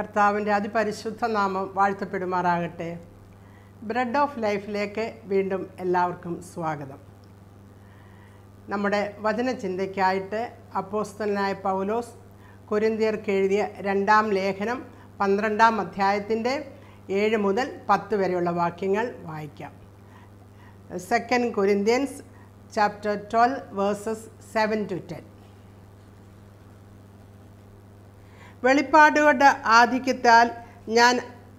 കർത്താവിൻ്റെ അതിപരിശുദ്ധ നാമം വാഴ്ത്തപ്പെടുമാറാകട്ടെ ബ്രെഡ് ഓഫ് ലൈഫിലേക്ക് വീണ്ടും എല്ലാവർക്കും സ്വാഗതം നമ്മുടെ വചനചിന്തയ്ക്കായിട്ട് അപ്പോസ്തലനായ പൗലോസ് കൊരിന്തിയർക്ക് എഴുതിയ രണ്ടാം ലേഖനം പന്ത്രണ്ടാം അധ്യായത്തിൻ്റെ ഏഴ് മുതൽ പത്ത് വരെയുള്ള വാക്യങ്ങൾ വായിക്കാം second Corinthians chapter twelve verses seven to ten വെളിപ്പാടുകളുടെ ആധിക്യത്താൽ ഞാൻ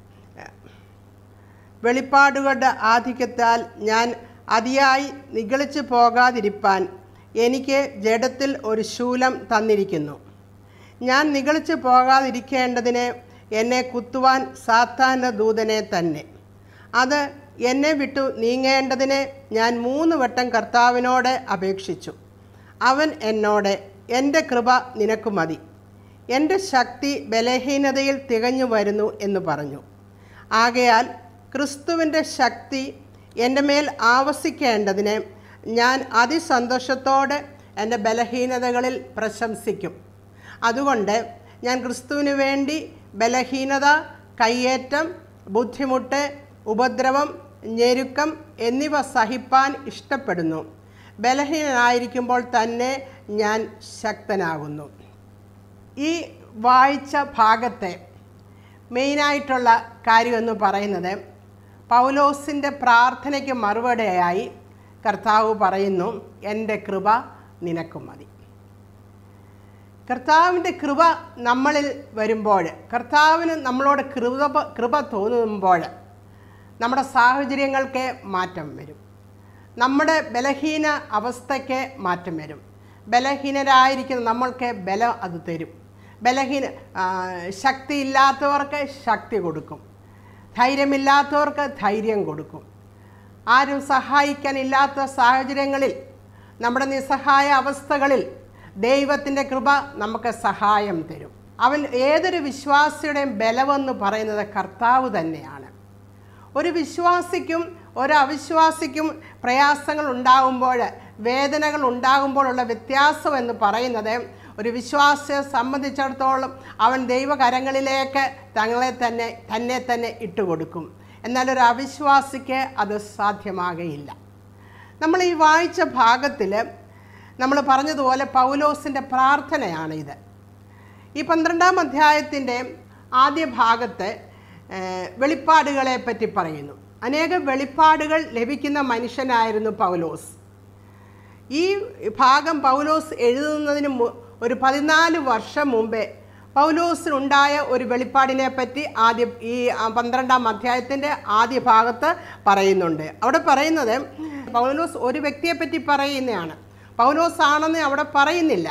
വെളിപ്പാടുകളുടെ ആധിക്യത്താൽ ഞാൻ അതിയായി നിഗളിച്ചു പോകാതിരിപ്പാൻ എനിക്ക് ജഡത്തിൽ ഒരു ശൂലം തന്നിരിക്കുന്നു ഞാൻ നിഗളിച്ചു പോകാതിരിക്കേണ്ടതിന് എന്നെ കുത്തുവാൻ സാത്താൻ്റെ ദൂതനെ തന്നെ അത് എന്നെ വിട്ടു നീങ്ങേണ്ടതിന് ഞാൻ മൂന്ന് വട്ടം കർത്താവിനോട് അപേക്ഷിച്ചു അവൻ എന്നോട് എൻ്റെ കൃപ നിനക്ക് മതി എൻ്റെ ശക്തി ബലഹീനതയിൽ തികഞ്ഞു വരുന്നു എന്ന് പറഞ്ഞു ആകയാൽ ക്രിസ്തുവിൻ്റെ ശക്തി എൻ്റെ മേൽ ആവസിക്കേണ്ടതിന് ഞാൻ അതിസന്തോഷത്തോടെ എൻ്റെ ബലഹീനതകളിൽ പ്രശംസിക്കും അതുകൊണ്ട് ഞാൻ ക്രിസ്തുവിന് വേണ്ടി ബലഹീനത കയ്യേറ്റം ബുദ്ധിമുട്ട് ഉപദ്രവം ഞെരുക്കം എന്നിവ സഹിപ്പാൻ ഇഷ്ടപ്പെടുന്നു ബലഹീനനായിരിക്കുമ്പോൾ തന്നെ ഞാൻ ശക്തനാകുന്നു ഈ വായിച്ച ഭാഗത്തെ മെയിനായിട്ടുള്ള കാര്യമെന്ന് പറയുന്നത് പൗലോസിൻ്റെ പ്രാർത്ഥനയ്ക്ക് മറുപടിയായി കർത്താവ് പറയുന്നു എൻ്റെ കൃപ നിനക്കും മതി കർത്താവിൻ്റെ കൃപ നമ്മളിൽ വരുമ്പോൾ കർത്താവിന് നമ്മളോട് കൃപ കൃപ തോന്നുമ്പോൾ നമ്മുടെ സാഹചര്യങ്ങൾക്ക് മാറ്റം വരും നമ്മുടെ ബലഹീന അവസ്ഥയ്ക്ക് മാറ്റം വരും ബലഹീനരായിരിക്കുന്ന നമ്മൾക്ക് ബലം അത് തരും ബലഹീന ശക്തി ഇല്ലാത്തവർക്ക് ശക്തി കൊടുക്കും ധൈര്യമില്ലാത്തവർക്ക് ധൈര്യം കൊടുക്കും ആരും സഹായിക്കാനില്ലാത്ത സാഹചര്യങ്ങളിൽ നമ്മുടെ നിസ്സഹായ അവസ്ഥകളിൽ ദൈവത്തിൻ്റെ കൃപ നമുക്ക് സഹായം തരും അവൻ ഏതൊരു വിശ്വാസിയുടെയും ബലമെന്ന് പറയുന്നത് കർത്താവ് തന്നെയാണ് ഒരു വിശ്വാസിക്കും ഒരു അവിശ്വാസിക്കും പ്രയാസങ്ങൾ ഉണ്ടാകുമ്പോൾ വേദനകൾ ഉണ്ടാകുമ്പോഴുള്ള വ്യത്യാസം എന്ന് പറയുന്നത് ഒരു വിശ്വാസിയെ സംബന്ധിച്ചിടത്തോളം അവൻ ദൈവകരങ്ങളിലേക്ക് തങ്ങളെ തന്നെ തന്നെ തന്നെ ഇട്ടുകൊടുക്കും എന്നാൽ ഒരു അവിശ്വാസിക്ക് അത് സാധ്യമാകയില്ല നമ്മൾ ഈ വായിച്ച ഭാഗത്തിൽ നമ്മൾ പറഞ്ഞതുപോലെ പൗലോസിൻ്റെ പ്രാർത്ഥനയാണ് ഇത് ഈ പന്ത്രണ്ടാം അധ്യായത്തിൻ്റെ ആദ്യ ഭാഗത്ത് വെളിപ്പാടുകളെ പറ്റി പറയുന്നു അനേകം വെളിപ്പാടുകൾ ലഭിക്കുന്ന മനുഷ്യനായിരുന്നു പൗലോസ് ഈ ഭാഗം പൗലോസ് എഴുതുന്നതിന് ഒരു പതിനാല് വർഷം മുമ്പേ പൗലോസിനുണ്ടായ ഒരു വെളിപ്പാടിനെ പറ്റി ആദ്യ ഈ പന്ത്രണ്ടാം അധ്യായത്തിൻ്റെ ആദ്യ ഭാഗത്ത് പറയുന്നുണ്ട് അവിടെ പറയുന്നത് പൗലോസ് ഒരു വ്യക്തിയെ പറ്റി പറയുന്നതാണ് പൗലോസ് ആണെന്ന് അവിടെ പറയുന്നില്ല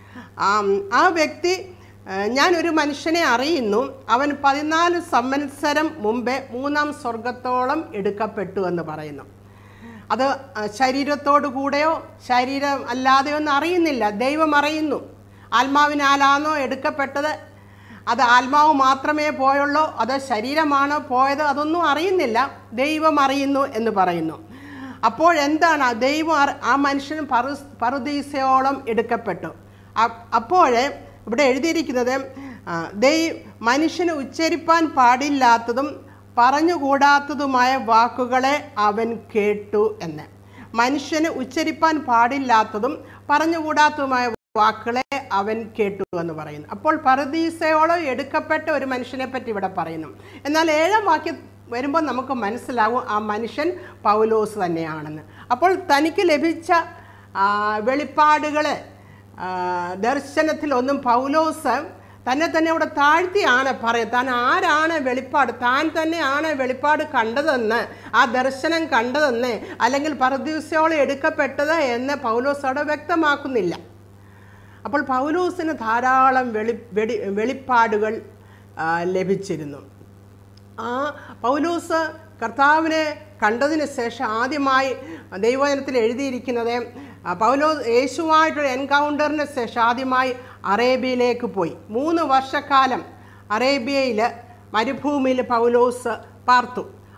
ആ വ്യക്തി ഞാൻ ഒരു മനുഷ്യനെ അറിയുന്നു അവൻ പതിനാല് സംവത്സരം മുമ്പേ മൂന്നാം സ്വർഗത്തോളം എടുക്കപ്പെട്ടു എന്ന് പറയുന്നു അത് ശരീരത്തോടു കൂടെയോ ശരീരം അല്ലാതെയോ ഒന്നും അറിയുന്നില്ല ദൈവം അറിയുന്നു ആത്മാവിനാലാണോ എടുക്കപ്പെട്ടത് അത് ആത്മാവ് മാത്രമേ പോയുള്ളൂ അത് ശരീരമാണോ പോയത് അതൊന്നും അറിയുന്നില്ല ദൈവം അറിയുന്നു എന്ന് പറയുന്നു അപ്പോഴെന്താണ് ദൈവം ആ മനുഷ്യൻ പറു പറുദീസയോളം എടുക്കപ്പെട്ടു അപ്പോൾ ഇവിടെ എഴുതിയിരിക്കുന്നത് ദൈ മനുഷ്യന് ഉച്ചരിപ്പാൻ പാടില്ലാത്തതും പറഞ്ഞുകൂടാത്തതുമായ വാക്കുകളെ അവൻ കേട്ടു എന്ന് മനുഷ്യന് ഉച്ചരിപ്പാൻ പാടില്ലാത്തതും പറഞ്ഞുകൂടാത്തതുമായ വാക്കുകളെ അവൻ കേട്ടു എന്ന് പറയുന്നു അപ്പോൾ പരദീസയോളം എടുക്കപ്പെട്ട ഒരു മനുഷ്യനെ പറ്റി ഇവിടെ പറയുന്നു എന്നാൽ ഏഴാം വാക്യം വരുമ്പോൾ നമുക്ക് മനസ്സിലാവും ആ മനുഷ്യൻ പൗലോസ് തന്നെയാണെന്ന് അപ്പോൾ തനിക്ക് ലഭിച്ച വെളിപ്പാടുകൾ ദർശനത്തിലൊന്നും പൗലോസ് തന്നെ തന്നെ അവിടെ താഴ്ത്തിയാണ് പറയുന്നത് താൻ ആരാണ് വെളിപ്പാട് താൻ തന്നെയാണ് വെളിപ്പാട് കണ്ടതെന്ന് ആ ദർശനം കണ്ടതെന്ന് അല്ലെങ്കിൽ പരദീസയോളം എടുക്കപ്പെട്ടത് എന്ന് പൗലോസ് അവിടെ വ്യക്തമാക്കുന്നില്ല അപ്പോൾ പൗലോസിന് ധാരാളം വെളി വെടി വെളിപ്പാടുകൾ ലഭിച്ചിരുന്നു ആ പൗലോസ് കർത്താവിനെ കണ്ടതിന് ശേഷം ആദ്യമായി ദൈവജനത്തിൽ എഴുതിയിരിക്കുന്നത് പൗലോ യേശുവായിട്ടൊരു എൻകൗണ്ടറിന് ശേഷം ആദ്യമായി അറേബ്യയിലേക്ക് പോയി മൂന്ന് വർഷക്കാലം അറേബ്യയിൽ മരുഭൂമിയിൽ പൗലോസ് പാർത്തു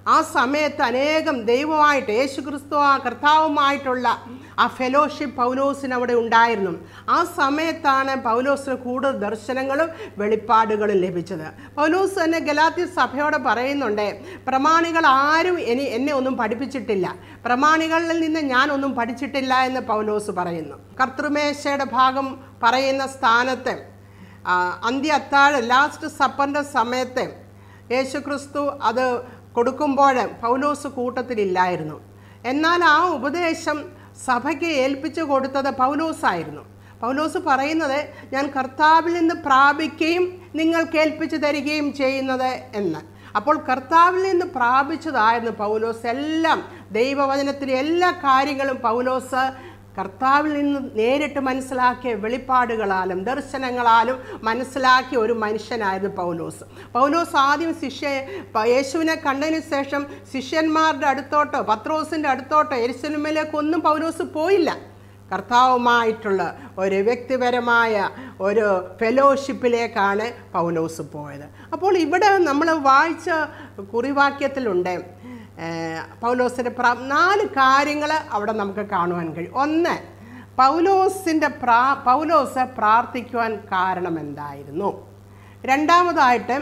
ആ സമയത്ത് അനേകം ദൈവമായിട്ട് യേശു ക്രിസ്തു ആ കർത്താവുമായിട്ടുള്ള ആ ഫെലോഷിപ്പ് പൗലോസിന് അവിടെ ഉണ്ടായിരുന്നു ആ സമയത്താണ് പൗലോസിന് കൂടുതൽ ദർശനങ്ങളും വെളിപ്പാടുകളും ലഭിച്ചത് പൗലോസ് തന്നെ ഗലാത്തി സഭയോട് പറയുന്നുണ്ട് പ്രമാണികൾ ആരും ഇനി എന്നെ ഒന്നും പഠിപ്പിച്ചിട്ടില്ല പ്രമാണികളിൽ നിന്ന് ഞാനൊന്നും പഠിച്ചിട്ടില്ല എന്ന് പൗലോസ് പറയുന്നു കർത്തൃമേശയുടെ ഭാഗം പറയുന്ന സ്ഥാനത്ത് ആ, അന്ത്യ അത്താഴ ലാസ്റ്റ് സപ്പറിൻ്റെ സമയത്ത് യേശു ക്രിസ്തു അത് കൊടുക്കുമ്പോൾ പൗലോസ് കൂട്ടത്തിലില്ലായിരുന്നു എന്നാൽ ആ ഉപദേശം സഭയ്ക്ക് ഏൽപ്പിച്ചു കൊടുത്തത് പൗലോസായിരുന്നു പൗലോസ് പറയുന്നത് ഞാൻ കർത്താവിൽ നിന്ന് പ്രാപിക്കുകയും നിങ്ങൾക്ക് ഏൽപ്പിച്ചു തരികയും ചെയ്യുന്നത് എന്ന് അപ്പോൾ കർത്താവിൽ നിന്ന് പ്രാപിച്ചതായിരുന്നു പൗലോസ് എല്ലാം ദൈവവചനത്തിലെ എല്ലാ കാര്യങ്ങളും പൗലോസ് കർത്താവിൽ നിന്ന് നേരിട്ട് മനസ്സിലാക്കിയ വെളിപ്പാടുകളാലും ദർശനങ്ങളാലും മനസ്സിലാക്കിയ ഒരു മനുഷ്യനായിരുന്നു പൗലോസ് പൗലോസ് ആദ്യം ശിഷ്യ പ- യേശുവിനെ കണ്ടതിന് ശേഷം ശിഷ്യന്മാരുടെ അടുത്തോട്ടോ പത്രോസിൻ്റെ അടുത്തോട്ടോ എരിശലുമിലേക്കൊന്നും പൗലോസ് പോയില്ല കർത്താവുമായിട്ടുള്ള ഒരു വ്യക്തിപരമായ ഒരു ഫെലോഷിപ്പിലേക്കാണ് പൗലോസ് പോയത് അപ്പോൾ ഇവിടെ നമ്മൾ വായിച്ച കുറിവാക്യത്തിലുണ്ട് ഏഹ്, പൗലോസിൻ്റെ പ്ര നാല് കാര്യങ്ങൾ അവിടെ നമുക്ക് കാണുവാൻ കഴിയും ഒന്ന് പൗലോസിൻ്റെ പ്രാ പൗലോസ് പ്രാർത്ഥിക്കുവാൻ കാരണം എന്തായിരുന്നു രണ്ടാമതായിട്ട്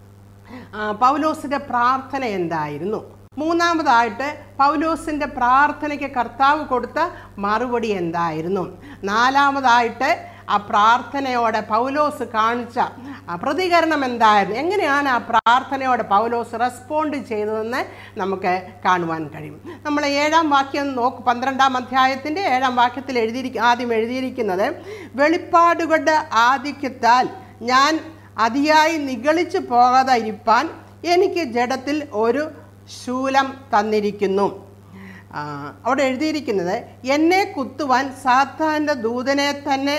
ആ, പൗലോസിൻ്റെ പ്രാർത്ഥന എന്തായിരുന്നു മൂന്നാമതായിട്ട് പൗലോസിൻ്റെ പ്രാർത്ഥനയ്ക്ക് കർത്താവ് കൊടുത്ത മറുപടി എന്തായിരുന്നു നാലാമതായിട്ട് ആ പ്രാർത്ഥനയോടെ പൗലോസ് കാണിച്ച ആ പ്രതികരണം എന്തായിരുന്നു എങ്ങനെയാണ് ആ പ്രാർത്ഥനയോടെ പൗലോസ് റെസ്പോണ്ട് ചെയ്തതെന്ന് നമുക്ക് കാണുവാൻ കഴിയും നമ്മൾ ഏഴാം വാക്യം നോക്ക് പന്ത്രണ്ടാം അധ്യായത്തിൻ്റെ ഏഴാം വാക്യത്തിൽ എഴുതിയിരിക്ക ആദ്യം എഴുതിയിരിക്കുന്നത് വെളിപ്പാടുകളുടെ ആധിക്യത്താൽ ഞാൻ അതിയായി നിഗളിച്ചു പോകാതെ ഇരിപ്പാൻ എനിക്ക് ജഡത്തിൽ ഒരു ശൂലം തന്നിരിക്കുന്നു ആ, അവിടെ എഴുതിയിരിക്കുന്നത് എന്നെ കുത്തുവാൻ സാത്താൻ്റെ ദൂതനെ തന്നെ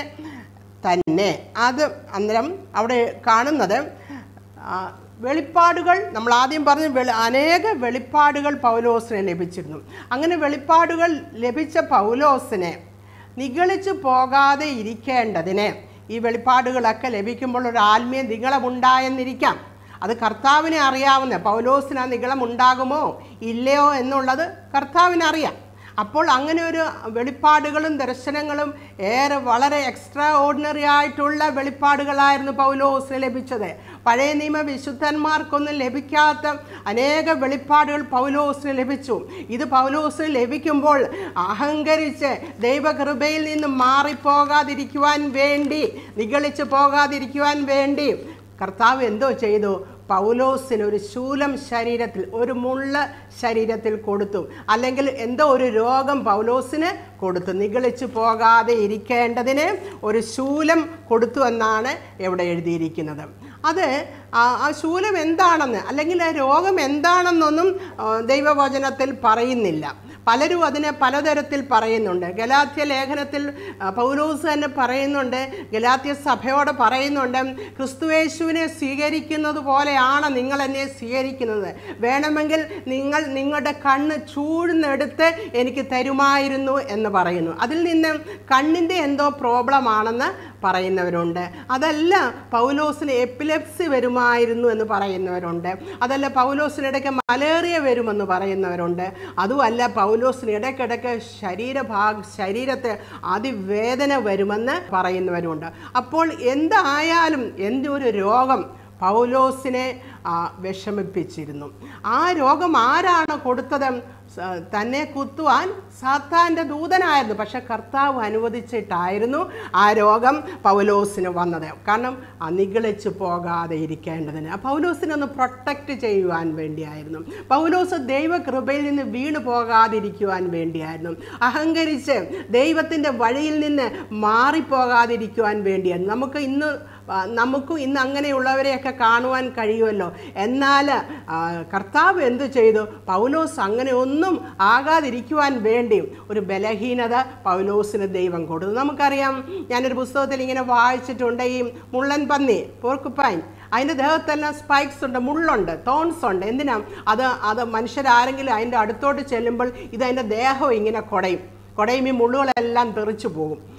തന്നെ അത് അന്നേരം അവിടെ കാണുന്നത് ആ, വെളിപ്പാടുകൾ നമ്മൾ ആദ്യം പറഞ്ഞു വെളി അനേക വെളിപ്പാടുകൾ പൗലോസിന് ലഭിച്ചിരുന്നു അങ്ങനെ വെളിപ്പാടുകൾ ലഭിച്ച പൗലോസിനെ നിഗളിച്ചു പോകാതെ ഇരിക്കേണ്ടതിന് ഈ വെളിപ്പാടുകളൊക്കെ ലഭിക്കുമ്പോൾ ഒരു ആത്മീയ നിഗളമുണ്ടായെന്നിരിക്കാം അത് കർത്താവിനെ അറിയാവുന്ന പൗലോസിന് ആ നിഗളം ഉണ്ടാകുമോ ഇല്ലയോ എന്നുള്ളത് കർത്താവിനറിയാം അപ്പോൾ അങ്ങനെ ഒരു വെളിപ്പാടുകളും ദർശനങ്ങളും ഏറെ വളരെ എക്സ്ട്രാ ഓർഡിനറി ആയിട്ടുള്ള വെളിപ്പാടുകളായിരുന്നു പൗലോസിന് ലഭിച്ചത് പഴയ നിയമ വിശുദ്ധന്മാർക്കൊന്നും ലഭിക്കാത്ത അനേക വെളിപ്പാടുകൾ പൗലോസിന് ലഭിച്ചു ഇത് പൗലോസിന് ലഭിക്കുമ്പോൾ അഹങ്കരിച്ച് ദൈവകൃപയിൽ നിന്ന് മാറിപ്പോകാതിരിക്കുവാൻ വേണ്ടി നിഗളിച്ച് പോകാതിരിക്കുവാൻ വേണ്ടി കർത്താവ് എന്തോ ചെയ്തു പൗലോസിന് ഒരു ശൂലം ശരീരത്തിൽ ഒരു മുള്ള ശരീരത്തിൽ കൊടുത്തു അല്ലെങ്കിൽ എന്തോ ഒരു രോഗം പൗലോസിന് കൊടുത്തു നിഗളിച്ചു പോകാതെ ഇരിക്കേണ്ടതിന് ഒരു ശൂലം കൊടുത്തു എന്നാണ് ഇവിടെ എഴുതിയിരിക്കുന്നത് അത് ആ ആ ശൂലം എന്താണെന്ന് അല്ലെങ്കിൽ ആ രോഗം എന്താണെന്നൊന്നും ആ, ദൈവവചനത്തിൽ പറയുന്നില്ല പലരും അതിനെ പലതരത്തിൽ പറയുന്നുണ്ട് ഗലാത്യ ലേഖനത്തിൽ ആ, പൗലോസ് തന്നെ പറയുന്നുണ്ട് ഗലാത്യ സഭയോട് പറയുന്നുണ്ട് ക്രിസ്തുവേശുവിനെ സ്വീകരിക്കുന്നത് പോലെയാണ് നിങ്ങൾ എന്നെ സ്വീകരിക്കുന്നത് വേണമെങ്കിൽ നിങ്ങൾ നിങ്ങളുടെ കണ്ണ് ചൂഴ്ന്നെടുത്ത് എനിക്ക് തരുമായിരുന്നു എന്ന് പറയുന്നു അതിൽ നിന്ന് കണ്ണിൻ്റെ എന്തോ പ്രോബ്ലം ആണെന്ന് പറയുന്നവരുണ്ട് അതല്ല പൗലോസിന് എപ്പിലെപ്സി വരുമായിരുന്നു എന്ന് പറയുന്നവരുണ്ട് അതല്ല പൗലോസിനിടയ്ക്ക് മലേറിയ വരുമെന്ന് പറയുന്നവരുണ്ട് അതുമല്ല പൗലോസിന് ഇടയ്ക്കിടയ്ക്ക് ശരീരഭാഗ ശരീരത്തെ അതിവേദന വരുമെന്ന് പറയുന്നവരുണ്ട് അപ്പോൾ എന്തായാലും എന്തൊരു രോഗം പൗലോസിനെ ആ, വിഷമിപ്പിച്ചിരുന്നു ആ രോഗം ആരാണ് കൊടുത്തത് സ- തന്നെ കുത്തുവാൻ സാത്താൻ്റെ ദൂതനായിരുന്നു പക്ഷെ കർത്താവ് അനുവദിച്ചിട്ടായിരുന്നു ആ രോഗം പൗലോസിന് വന്നത് കാരണം ആ നിഗളിച്ച് പോകാതെ ഇരിക്കേണ്ടതിന് ആ പൗലോസിനെ ഒന്ന് പ്രൊട്ടക്റ്റ് ചെയ്യുവാൻ വേണ്ടിയായിരുന്നു പൗലോസ് ദൈവകൃപയിൽ നിന്ന് വീണു പോകാതിരിക്കുവാൻ വേണ്ടിയായിരുന്നു അഹങ്കരിച്ച് ദൈവത്തിൻ്റെ വഴിയിൽ നിന്ന് മാറിപ്പോകാതിരിക്കുവാൻ വേണ്ടിയായിരുന്നു നമുക്ക് ഇന്ന് ആ, നമുക്കും ഇന്ന് അങ്ങനെയുള്ളവരെയൊക്കെ കാണുവാൻ കഴിയുമല്ലോ എന്നാൽ ആ, കർത്താവ് എന്തു ചെയ്തു പൗലോസ് അങ്ങനെ ഒന്നും ആകാതിരിക്കുവാൻ വേണ്ടി ഒരു ബലഹീനത പൗലോസിന് ദൈവം കൊടുത്തു നമുക്കറിയാം ഞാനൊരു പുസ്തകത്തിൽ ഇങ്ങനെ വായിച്ചിട്ടുണ്ട് ഈ മുള്ളൻ പന്നി പോർക്കുപ്പൈൻ അതിൻ്റെ ദേഹത്തെല്ലാം സ്പൈക്സ് ഉണ്ട് മുള്ളുണ്ട് തോൺസ് ഉണ്ട് എന്തിനാ അത് അത് മനുഷ്യരാരെങ്കിലും അതിൻ്റെ അടുത്തോട്ട് ചെല്ലുമ്പോൾ ഇത് അതിൻ്റെ ദേഹം ഇങ്ങനെ കുടയും കുടയും ഈ മുള്ളുകളെല്ലാം തെറിച്ചു പോകും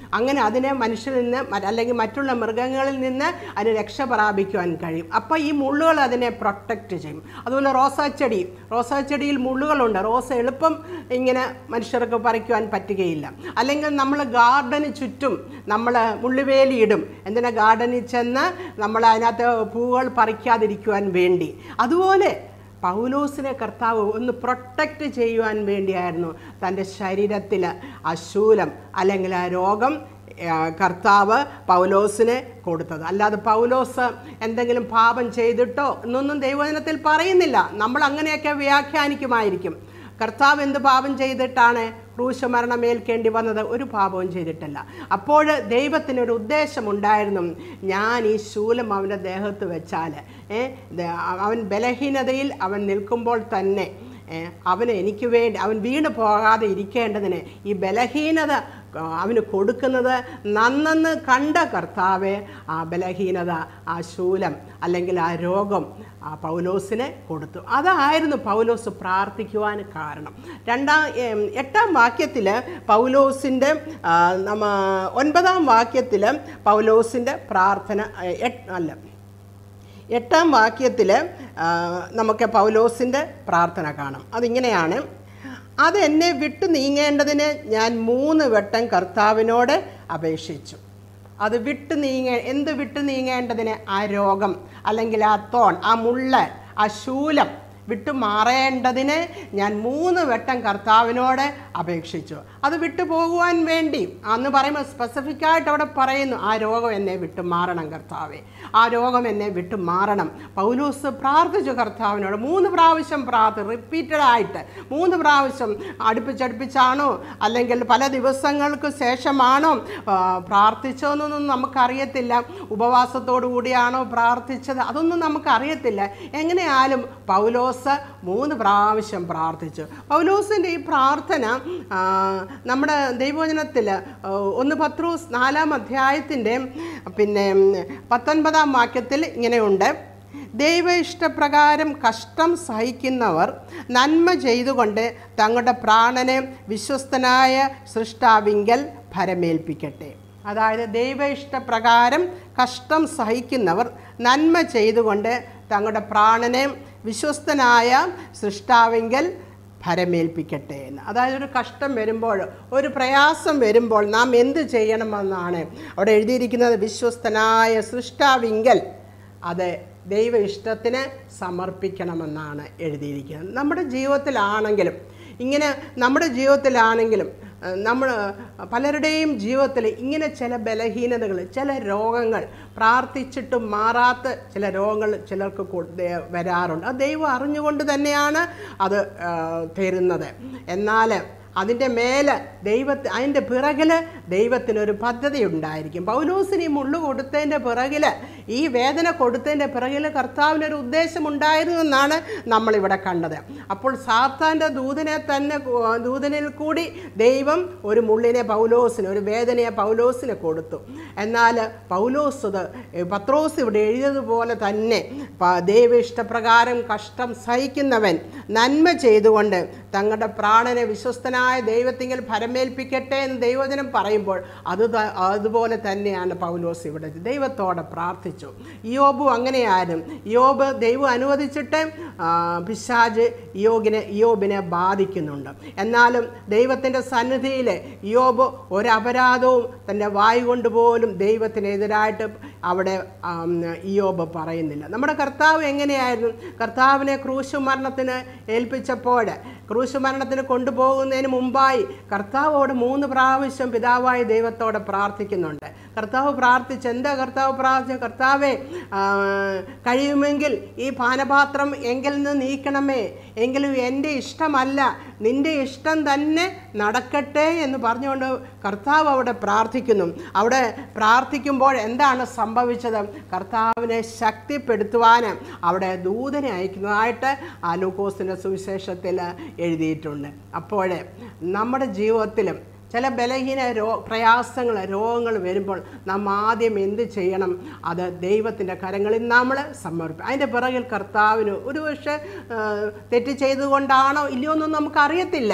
അങ്ങനെ അതിനെ മനുഷ്യരിൽ നിന്ന് മ- അല്ലെങ്കിൽ മറ്റുള്ള മൃഗങ്ങളിൽ നിന്ന് അതിന് രക്ഷ പ്രാപിക്കുവാൻ കഴിയും അപ്പോൾ ഈ മുള്ളുകൾ അതിനെ പ്രൊട്ടക്റ്റ് ചെയ്യും അതുപോലെ റോസാച്ചെടി റോസാച്ചെടിയിൽ മുള്ളുകളുണ്ട് റോസ എളുപ്പം ഇങ്ങനെ മനുഷ്യർക്ക് പറിക്കുവാൻ പറ്റുകയില്ല അല്ലെങ്കിൽ നമ്മൾ ഗാർഡന് ചുറ്റും നമ്മൾ മുള്ളുവേലി ഇടും എന്തിനാ ഗാർഡനിൽ ചെന്ന് നമ്മൾ അതിനകത്ത് പൂവുകൾ പറിക്കാതിരിക്കുവാൻ വേണ്ടി അതുപോലെ പൗലോസിനെ കർത്താവ് ഒന്ന് പ്രൊട്ടക്റ്റ് ചെയ്യുവാൻ വേണ്ടിയായിരുന്നു തൻ്റെ ശരീരത്തിൽ ആ ശൂലം അല്ലെങ്കിൽ ആ രോഗം ആ, കർത്താവ് പൗലോസിന് കൊടുത്തത് അല്ലാതെ പൗലോസ് എന്തെങ്കിലും പാപം ചെയ്തിട്ടോ എന്നൊന്നും ദൈവവചനത്തിൽ പറയുന്നില്ല നമ്മൾ അങ്ങനെയൊക്കെ വ്യാഖ്യാനിക്കുമായിരിക്കും കർത്താവ് എന്ത് പാപം ചെയ്തിട്ടാണ് ക്രൂശമരണം ഏൽക്കേണ്ടി വന്നത് ഒരു പാപവും ചെയ്തിട്ടില്ല അപ്പോൾ ദൈവത്തിനൊരു ഉദ്ദേശമുണ്ടായിരുന്നു ഞാൻ ഈ ശൂലം അവൻ്റെ ദേഹത്ത് വെച്ചാൽ ഏ, ദ- അവൻ ബലഹീനതയിൽ അവൻ നിൽക്കുമ്പോൾ തന്നെ ഏ, അവന് എനിക്ക് വേണ്ടി അവൻ വീണ് പോകാതെ ഇരിക്കേണ്ടതിന് ഈ ബലഹീനത ആ, അവന് കൊടുക്കുന്നത് നന്നെന്ന് കണ്ട കർത്താവെ ആ ബലഹീനത ആ ശൂലം അല്ലെങ്കിൽ ആ രോഗം ആ പൗലോസിനെ കൊടുത്തു അതായിരുന്നു പൗലോസ് പ്രാർത്ഥിക്കുവാൻ കാരണം രണ്ടാം ഏം, എട്ടാം വാക്യത്തിൽ പൗലോസിൻ്റെ ആ, നമ്മ ഒൻപതാം വാക്യത്തിൽ പൗലോസിൻ്റെ പ്രാർത്ഥന ഏ, എട്ട് അല്ല എട്ടാം വാക്യത്തിൽ നമുക്ക് പൗലോസിൻ്റെ പ്രാർത്ഥന കാണാം അതിങ്ങനെയാണ് അത് എന്നെ വിട്ടു നീങ്ങേണ്ടതിന് ഞാൻ മൂന്ന് വട്ടം കർത്താവിനോട് അപേക്ഷിച്ചു അത് വിട്ടു നീങ്ങ എന്ത് വിട്ടു നീങ്ങേണ്ടതിന് ആ രോഗം അല്ലെങ്കിൽ ആ തോൺ ആ മുള്ള ആ ശൂലം വിട്ടു മാറേണ്ടതിന് ഞാൻ മൂന്ന് വട്ടം കർത്താവിനോട് അപേക്ഷിച്ചു അത് വിട്ടു പോകുവാൻ വേണ്ടി അന്ന് പറയുമ്പോൾ സ്പെസിഫിക് ആയിട്ട് അവിടെ പറയുന്നു ആ രോഗം എന്നെ വിട്ടു മാറണം കർത്താവെ ആ രോഗം എന്നെ വിട്ടു മാറണം പൗലൂസ് പ്രാർത്ഥിച്ചു കർത്താവിനോട് മൂന്ന് പ്രാവശ്യം പ്രാർത്ഥി റിപ്പീറ്റഡ് ആയിട്ട് മൂന്ന് പ്രാവശ്യം അടുപ്പിച്ചടുപ്പിച്ചാണോ അല്ലെങ്കിൽ പല ദിവസങ്ങൾക്ക് ശേഷമാണോ ആ, പ്രാർത്ഥിച്ചതെന്നൊന്നും നമുക്കറിയത്തില്ല ഉപവാസത്തോടു കൂടിയാണോ പ്രാർത്ഥിച്ചത് അതൊന്നും നമുക്കറിയത്തില്ല എങ്ങനെയാലും പൗലോസ് മൂന്ന് പ്രാവശ്യം പ്രാർത്ഥിച്ചു പൗലോസിൻ്റെ ഈ പ്രാർത്ഥന ആ, നമ്മുടെ ദൈവവചനത്തിൽ ആ, ഒന്ന് പത്രോസ് നാലാം അധ്യായത്തിൻ്റെ പിന്നെ ഉം, പത്തൊൻപതാം വാക്യത്തിൽ ഇങ്ങനെയുണ്ട് ദൈവ ഇഷ്ടപ്രകാരം കഷ്ടം സഹിക്കുന്നവർ നന്മ ചെയ്തുകൊണ്ട് തങ്ങളുടെ പ്രാണനെ വിശ്വസ്തനായ സൃഷ്ടാവിങ്കൽ ഭരമേൽപ്പിക്കട്ടെ അതായത് ദൈവ ഇഷ്ടപ്രകാരം കഷ്ടം സഹിക്കുന്നവർ നന്മ ചെയ്തുകൊണ്ട് തങ്ങളുടെ പ്രാണനെ വിശ്വസ്തനായ സൃഷ്ടാവിങ്കൽ ഭരമേൽപ്പിക്കട്ടെ എന്ന് അതായത് ഒരു കഷ്ടം വരുമ്പോൾ ഒരു പ്രയാസം വരുമ്പോൾ നാം എന്ത് ചെയ്യണമെന്നാണ് അവിടെ എഴുതിയിരിക്കുന്നത് വിശ്വസ്തനായ സൃഷ്ടാവിങ്കൽ അത് ദൈവ ഇഷ്ടത്തിന് സമർപ്പിക്കണമെന്നാണ് എഴുതിയിരിക്കുന്നത് നമ്മുടെ ജീവിതത്തിലാണെങ്കിലും ഇങ്ങനെ നമ്മുടെ ജീവിതത്തിലാണെങ്കിലും ഏഹ്, നമ്മൾ പലരുടെയും ജീവിതത്തിൽ ഇങ്ങനെ ചില ബലഹീനതകൾ ചില രോഗങ്ങൾ പ്രാർത്ഥിച്ചിട്ടും മാറാത്ത ചില രോഗങ്ങൾ ചിലർക്ക് കൊ- ദേ- വരാറുണ്ട് അത് ദൈവം അറിഞ്ഞുകൊണ്ട് തന്നെയാണ് അത് ഏഹ്, തരുന്നത് എന്നാൽ അതിൻ്റെ മേലെ ദൈവത്തെ അതിൻ്റെ പിറകിൽ ദൈവത്തിനൊരു പദ്ധതി ഉണ്ടായിരിക്കും പൗലോസിന് ഈ മുള്ളു കൊടുത്തതിൻ്റെ പിറകിൽ ഈ വേദന കൊടുത്തതിൻ്റെ പിറകിൽ കർത്താവിനൊരു ഉദ്ദേശം ഉണ്ടായിരുന്നു എന്നാണ് നമ്മളിവിടെ കണ്ടത് അപ്പോൾ സാത്താൻ്റെ ദൂതനെ തന്നെ കു- ദൂതനിൽ കൂടി ദൈവം ഒരു മുള്ളിനെ പൗലോസിന് ഒരു വേദനയെ പൗലോസിന് കൊടുത്തു എന്നാൽ പൗലോസ് ഇത് പത്രോസ് ഇവിടെ എഴുതിയതുപോലെ തന്നെ പ- ദൈവ ഇഷ്ടപ്രകാരം കഷ്ടം സഹിക്കുന്നവൻ നന്മ ചെയ്തുകൊണ്ട് തങ്ങളുടെ പ്രാണനെ വിശ്വസ്തനായ ദൈവത്തിങ്കിൽ ഭരമേൽപ്പിക്കട്ടെ എന്ന് ദൈവജനം പറയുമ്പോൾ അത് ത- അതുപോലെ തന്നെയാണ് പൗലോസ് ഇവിടെ ദൈവത്തോടെ പ്രാർത്ഥിച്ചു യോബു അങ്ങനെയായിരുന്നു യോബ് ദൈവം അനുവദിച്ചിട്ട് ആ, പിശാജ് യോഗിനെ യോബിനെ ബാധിക്കുന്നുണ്ട് എന്നാലും ദൈവത്തിൻ്റെ സന്നിധിയിൽ യോബ് ഒരപരാധവും തൻ്റെ വായു കൊണ്ട് പോലും ദൈവത്തിനെതിരായിട്ട് അവിടെ ആം, യോബ് പറയുന്നില്ല നമ്മുടെ കർത്താവ് എങ്ങനെയായിരുന്നു കർത്താവിനെ ക്രൂശ് മരണത്തിന് ഏൽപ്പിച്ചപ്പോൾ ക്രൂശ് മരണത്തിന് കൊണ്ടുപോകുന്നതിന് മുമ്പായി കർത്താവോട് മൂന്ന് പ്രാവശ്യം പിതാവായ ദൈവത്തോടെ പ്രാർത്ഥിക്കുന്നുണ്ട് കർത്താവ് പ്രാർത്ഥിച്ച് എന്താ കർത്താവ് പ്രാർത്ഥിച്ച കർത്താവെ ആ, കഴിയുമെങ്കിൽ ഈ പാനപാത്രം എങ്കിൽ നിന്ന് നീക്കണമേ എങ്കിലും എൻ്റെ ഇഷ്ടമല്ല നിൻ്റെ ഇഷ്ടം തന്നെ നടക്കട്ടെ എന്ന് പറഞ്ഞുകൊണ്ട് കർത്താവ് അവിടെ പ്രാർത്ഥിക്കുന്നു അവിടെ പ്രാർത്ഥിക്കുമ്പോൾ എന്താണ് സംഭവിച്ചത് കർത്താവിനെ ശക്തിപ്പെടുത്തുവാൻ അവിടെ ദൂതനെ അയക്കുന്നതായിട്ട് ആ ലൂക്കോസിൻ്റെ സുവിശേഷത്തിൽ എഴുതിയിട്ടുണ്ട് അപ്പോൾ നമ്മുടെ ജീവിതത്തിലും ചില ബലഹീന രോ പ്രയാസങ്ങൾ രോഗങ്ങൾ വരുമ്പോൾ നാം ആദ്യം എന്ത് ചെയ്യണം അത് ദൈവത്തിൻ്റെ കരങ്ങളിൽ നമ്മൾ സമർപ്പിക്കും അതിൻ്റെ പിറകിൽ കർത്താവിന് ഒരു പക്ഷേ ആ, തെറ്റ് ചെയ്തുകൊണ്ടാണോ ഇല്ലയോ എന്നൊന്നും നമുക്കറിയത്തില്ല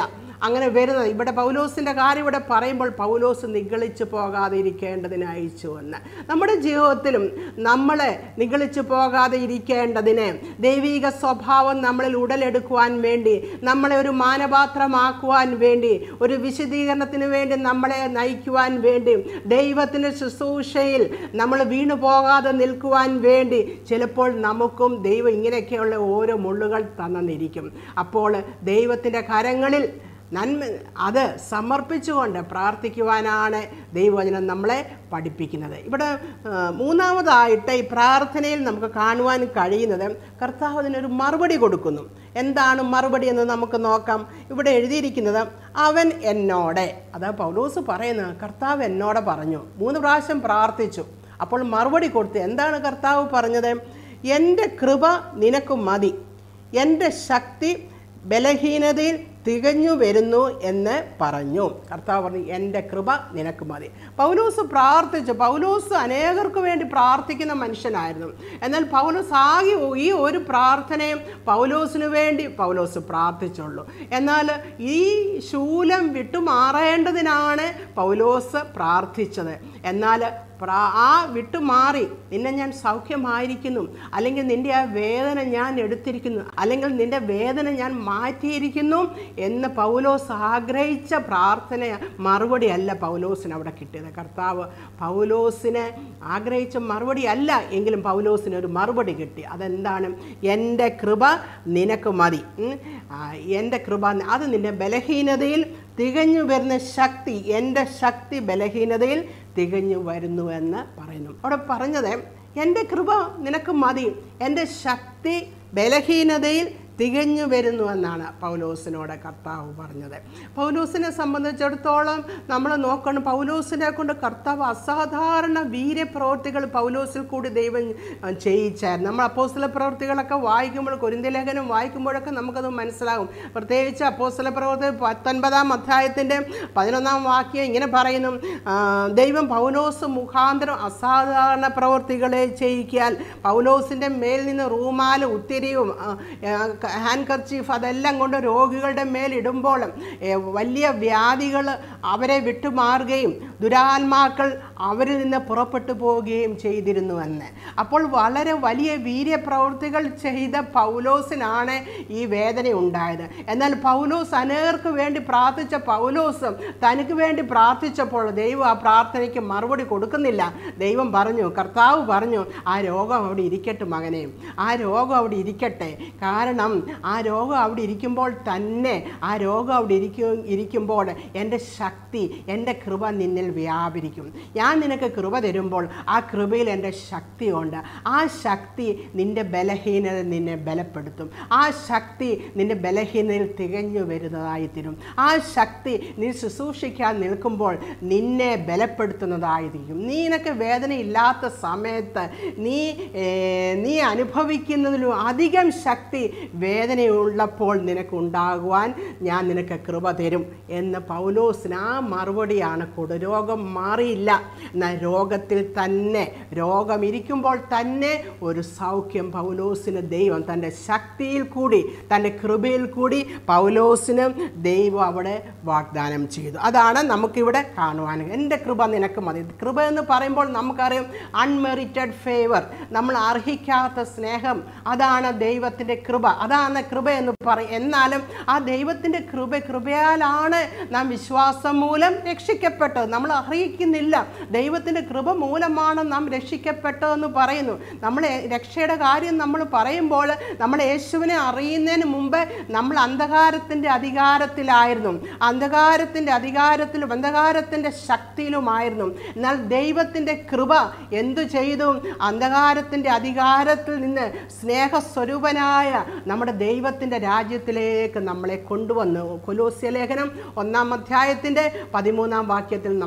അങ്ങനെ വരുന്നത് ഇവിടെ പൗലോസിൻ്റെ കാര്യം ഇവിടെ പറയുമ്പോൾ പൗലോസ് നിഗളിച്ചു പോകാതെ ഇരിക്കേണ്ടതിന് അയച്ചു എന്ന് നമ്മുടെ ജീവിതത്തിലും നമ്മളെ നിഗളിച്ചു പോകാതെ ഇരിക്കേണ്ടതിന് ദൈവിക സ്വഭാവം നമ്മളിൽ ഉടലെടുക്കുവാൻ വേണ്ടി നമ്മളെ ഒരു മാനപാത്രമാക്കുവാൻ വേണ്ടി ഒരു വിശദീകരണത്തിന് വേണ്ടി നമ്മളെ നയിക്കുവാൻ വേണ്ടി ദൈവത്തിൻ്റെ ശുശ്രൂഷയിൽ നമ്മൾ വീണു പോകാതെ നിൽക്കുവാൻ വേണ്ടി ചിലപ്പോൾ നമുക്കും ദൈവം ഇങ്ങനെയൊക്കെയുള്ള ഓരോ മുള്ളുകൾ തന്നിരിക്കും അപ്പോൾ ദൈവത്തിൻ്റെ കരങ്ങളിൽ നന്മ അത് സമർപ്പിച്ചുകൊണ്ട് പ്രാർത്ഥിക്കുവാനാണ് ദൈവവചനം നമ്മളെ പഠിപ്പിക്കുന്നത് ഇവിടെ ആ, മൂന്നാമതായിട്ട് ഈ പ്രാർത്ഥനയിൽ നമുക്ക് കാണുവാൻ കഴിയുന്നത് കർത്താവ് അതിനൊരു മറുപടി കൊടുക്കുന്നു എന്താണ് മറുപടി എന്ന് നമുക്ക് നോക്കാം ഇവിടെ എഴുതിയിരിക്കുന്നത് അവൻ എന്നോടെ അതാ പൗലോസ് പറയുന്നത് കർത്താവ് എന്നോട് പറഞ്ഞു മൂന്ന് പ്രാവശ്യം പ്രാർത്ഥിച്ചു അപ്പോൾ മറുപടി കൊടുത്തു എന്താണ് കർത്താവ് പറഞ്ഞത് എൻ്റെ കൃപ നിനക്ക് മതി എൻ്റെ ശക്തി ബലഹീനതയിൽ തികഞ്ഞു വരുന്നു എന്ന് പറഞ്ഞു കർത്താവ് പറഞ്ഞു എൻ്റെ കൃപ നിനക്ക് മതി പൗലോസ് പ്രാർത്ഥിച്ചു പൗലോസ് അനേകർക്ക് വേണ്ടി പ്രാർത്ഥിക്കുന്ന മനുഷ്യനായിരുന്നു എന്നാൽ പൗലോസ് ആകെ ഈ ഒരു പ്രാർത്ഥനയും പൗലോസിന് വേണ്ടി പൗലോസ് പ്രാർത്ഥിച്ചുള്ളൂ എന്നാൽ ഈ ശൂലം വിട്ടുമാറേണ്ടതിനാണ് പൗലോസ് പ്രാർത്ഥിച്ചത് എന്നാൽ പ്രാ- ആ വിട്ടുമാറി നിന്നെ ഞാൻ സൗഖ്യമായിരിക്കുന്നു അല്ലെങ്കിൽ നിന്റെ ആ വേദന ഞാൻ എടുത്തിരിക്കുന്നു അല്ലെങ്കിൽ നിന്റെ വേദന ഞാൻ മാറ്റിയിരിക്കുന്നു എന്ന് പൗലോസ് ആഗ്രഹിച്ച പ്രാർത്ഥന മറുപടി അല്ല പൗലോസിന് അവിടെ കിട്ടിയത് കർത്താവ് പൗലോസിന് ആഗ്രഹിച്ച മറുപടി അല്ല എങ്കിലും പൗലോസിന് ഒരു മറുപടി കിട്ടി അതെന്താണ് എൻ്റെ കൃപ നിനക്ക് മതി ഉം. ആ, എൻ്റെ കൃപ അത് നിന്റെ ബലഹീനതയിൽ തികഞ്ഞു വരുന്ന ശക്തി എൻ്റെ ശക്തി ബലഹീനതയിൽ തികഞ്ഞു വരുന്നുവെന്ന് പറയുന്നു അവിടെ പറഞ്ഞത് എൻ്റെ കൃപ നിനക്ക് മതി എൻ്റെ ശക്തി ബലഹീനതയിൽ തികഞ്ഞു വരുന്നു എന്നാണ് പൗലോസിനോട് കർത്താവ് പറഞ്ഞത് പൗലോസിനെ സംബന്ധിച്ചിടത്തോളം നമ്മൾ നോക്കണം പൗലോസിനെ കൊണ്ട് കർത്താവ് അസാധാരണ വീര്യപ്രവൃത്തികൾ പൗലോസിൽ കൂടി ദൈവം അഹ്, ചെയ്യിച്ചായിരുന്നു നമ്മൾ അപ്പോസ്തല പ്രവൃത്തികളൊക്കെ വായിക്കുമ്പോൾ കുരിന്തി ലേഖനം വായിക്കുമ്പോഴൊക്കെ നമുക്കത് മനസ്സിലാകും പ്രത്യേകിച്ച് അപ്പോസ്തല പ്രവൃത്തി പത്തൊൻപതാം അധ്യായത്തിൻ്റെ പതിനൊന്നാം വാക്യം ഇങ്ങനെ പറയുന്നു ആ, ദൈവം പൗലോസ് മുഖാന്തരം അസാധാരണ പ്രവൃത്തികളെ ചെയ്യിക്കാൻ പൗലോസിൻ്റെ മേൽ നിന്ന് റൂമാല് ഉത്തിരിയും ഹാൻഡ് കർച്ചീഫ് അതെല്ലാം കൊണ്ട് രോഗികളുടെ മേൽ ഇടുമ്പോൾ ഏ, വലിയ വ്യാധികൾ അവരെ വിട്ടുമാറുകയും ദുരാത്മാക്കൾ അവരിൽ നിന്ന് പുറപ്പെട്ടു പോവുകയും ചെയ്തിരുന്നു എന്ന് അപ്പോൾ വളരെ വലിയ വീര്യപ്രവൃത്തികൾ ചെയ്ത പൗലോസിനാണ് ഈ വേദന ഉണ്ടായത് എന്നാൽ പൗലോസ് അനേകർക്ക് വേണ്ടി പ്രാർത്ഥിച്ച പൗലോസ് തനിക്ക് വേണ്ടി പ്രാർത്ഥിച്ചപ്പോൾ ദൈവം ആ പ്രാർത്ഥനയ്ക്ക് മറുപടി കൊടുക്കുന്നില്ല ദൈവം പറഞ്ഞു കർത്താവ് പറഞ്ഞു ആ രോഗം അവിടെ ഇരിക്കട്ടെ മകനെ ആ രോഗം അവിടെ ഇരിക്കട്ടെ കാരണം ആ രോഗം അവിടെ ഇരിക്കുമ്പോൾ തന്നെ ആ രോഗം അവിടെ ഇരിക്കും ഇരിക്കുമ്പോൾ എൻ്റെ ശക്തി എൻ്റെ കൃപ നിന്നിൽ വ്യാപരിക്കും ഞാൻ നിനക്ക് കൃപ തരുമ്പോൾ ആ കൃപയിൽ എൻ്റെ ശക്തിയുണ്ട് ആ ശക്തി നിൻ്റെ ബലഹീനത നിന്നെ ബലപ്പെടുത്തും ആ ശക്തി നിൻ്റെ ബലഹീനതയിൽ തികഞ്ഞു വരുന്നതായി തീരും ആ ശക്തി നീ ശുശ്രൂഷിക്കാൻ നിൽക്കുമ്പോൾ നിന്നെ ബലപ്പെടുത്തുന്നതായിരിക്കും നീ നിനക്ക് വേദനയില്ലാത്ത സമയത്ത് നീ ഏ, നീ അനുഭവിക്കുന്നതിലും അധികം ശക്തി വേദനയുള്ളപ്പോൾ നിനക്ക് ഉണ്ടാകുവാൻ ഞാൻ നിനക്ക് കൃപ തരും എന്ന് പൗലോസിന് ആ മറുപടിയാണ് കൊടു രോഗം മാറിയില്ല എന്നാൽ രോഗത്തിൽ തന്നെ രോഗം ഇരിക്കുമ്പോൾ തന്നെ ഒരു സൗഖ്യം പൗലോസിന് ദൈവം തൻ്റെ ശക്തിയിൽ കൂടി തൻ്റെ കൃപയിൽ കൂടി പൗലോസിന് ദൈവം അവിടെ വാഗ്ദാനം ചെയ്തു അതാണ് നമുക്കിവിടെ കാണുവാൻ എൻ്റെ കൃപ നിനക്ക് മതി കൃപ എന്ന് പറയുമ്പോൾ നമുക്കറിയാം അൺമെറിറ്റഡ് ഫേവർ നമ്മൾ അർഹിക്കാത്ത സ്നേഹം അതാണ് ദൈവത്തിൻ്റെ കൃപ അതാണ് കൃപ എന്ന് പറയും എന്നാലും ആ ദൈവത്തിൻ്റെ കൃപ കൃപയാലാണ് നാം വിശ്വാസം മൂലം രക്ഷിക്കപ്പെട്ടത് നമ്മൾ അറിയിക്കുന്നില്ല ദൈവത്തിൻ്റെ കൃപ മൂലമാണ് നാം രക്ഷിക്കപ്പെട്ടതെന്ന് പറയുന്നു നമ്മൾ രക്ഷയുടെ കാര്യം നമ്മൾ പറയുമ്പോൾ നമ്മൾ യേശുവിനെ അറിയുന്നതിന് മുമ്പ് നമ്മൾ അന്ധകാരത്തിൻ്റെ അധികാരത്തിലായിരുന്നു അന്ധകാരത്തിൻ്റെ അധികാരത്തിലും അന്ധകാരത്തിൻ്റെ ശക്തിയിലുമായിരുന്നു എന്നാൽ ദൈവത്തിൻ്റെ കൃപ എന്തു ചെയ്തു അന്ധകാരത്തിൻ്റെ അധികാരത്തിൽ നിന്ന് സ്നേഹസ്വരൂപനായ നമ്മുടെ ദൈവത്തിൻ്റെ രാജ്യത്തിലേക്ക് നമ്മളെ കൊണ്ടുവന്നു കൊലോസ്യ ലേഖനം ഒന്നാം അധ്യായത്തിൻ്റെ പതിമൂന്നാം വാക്യത്തിൽ നമ്മൾ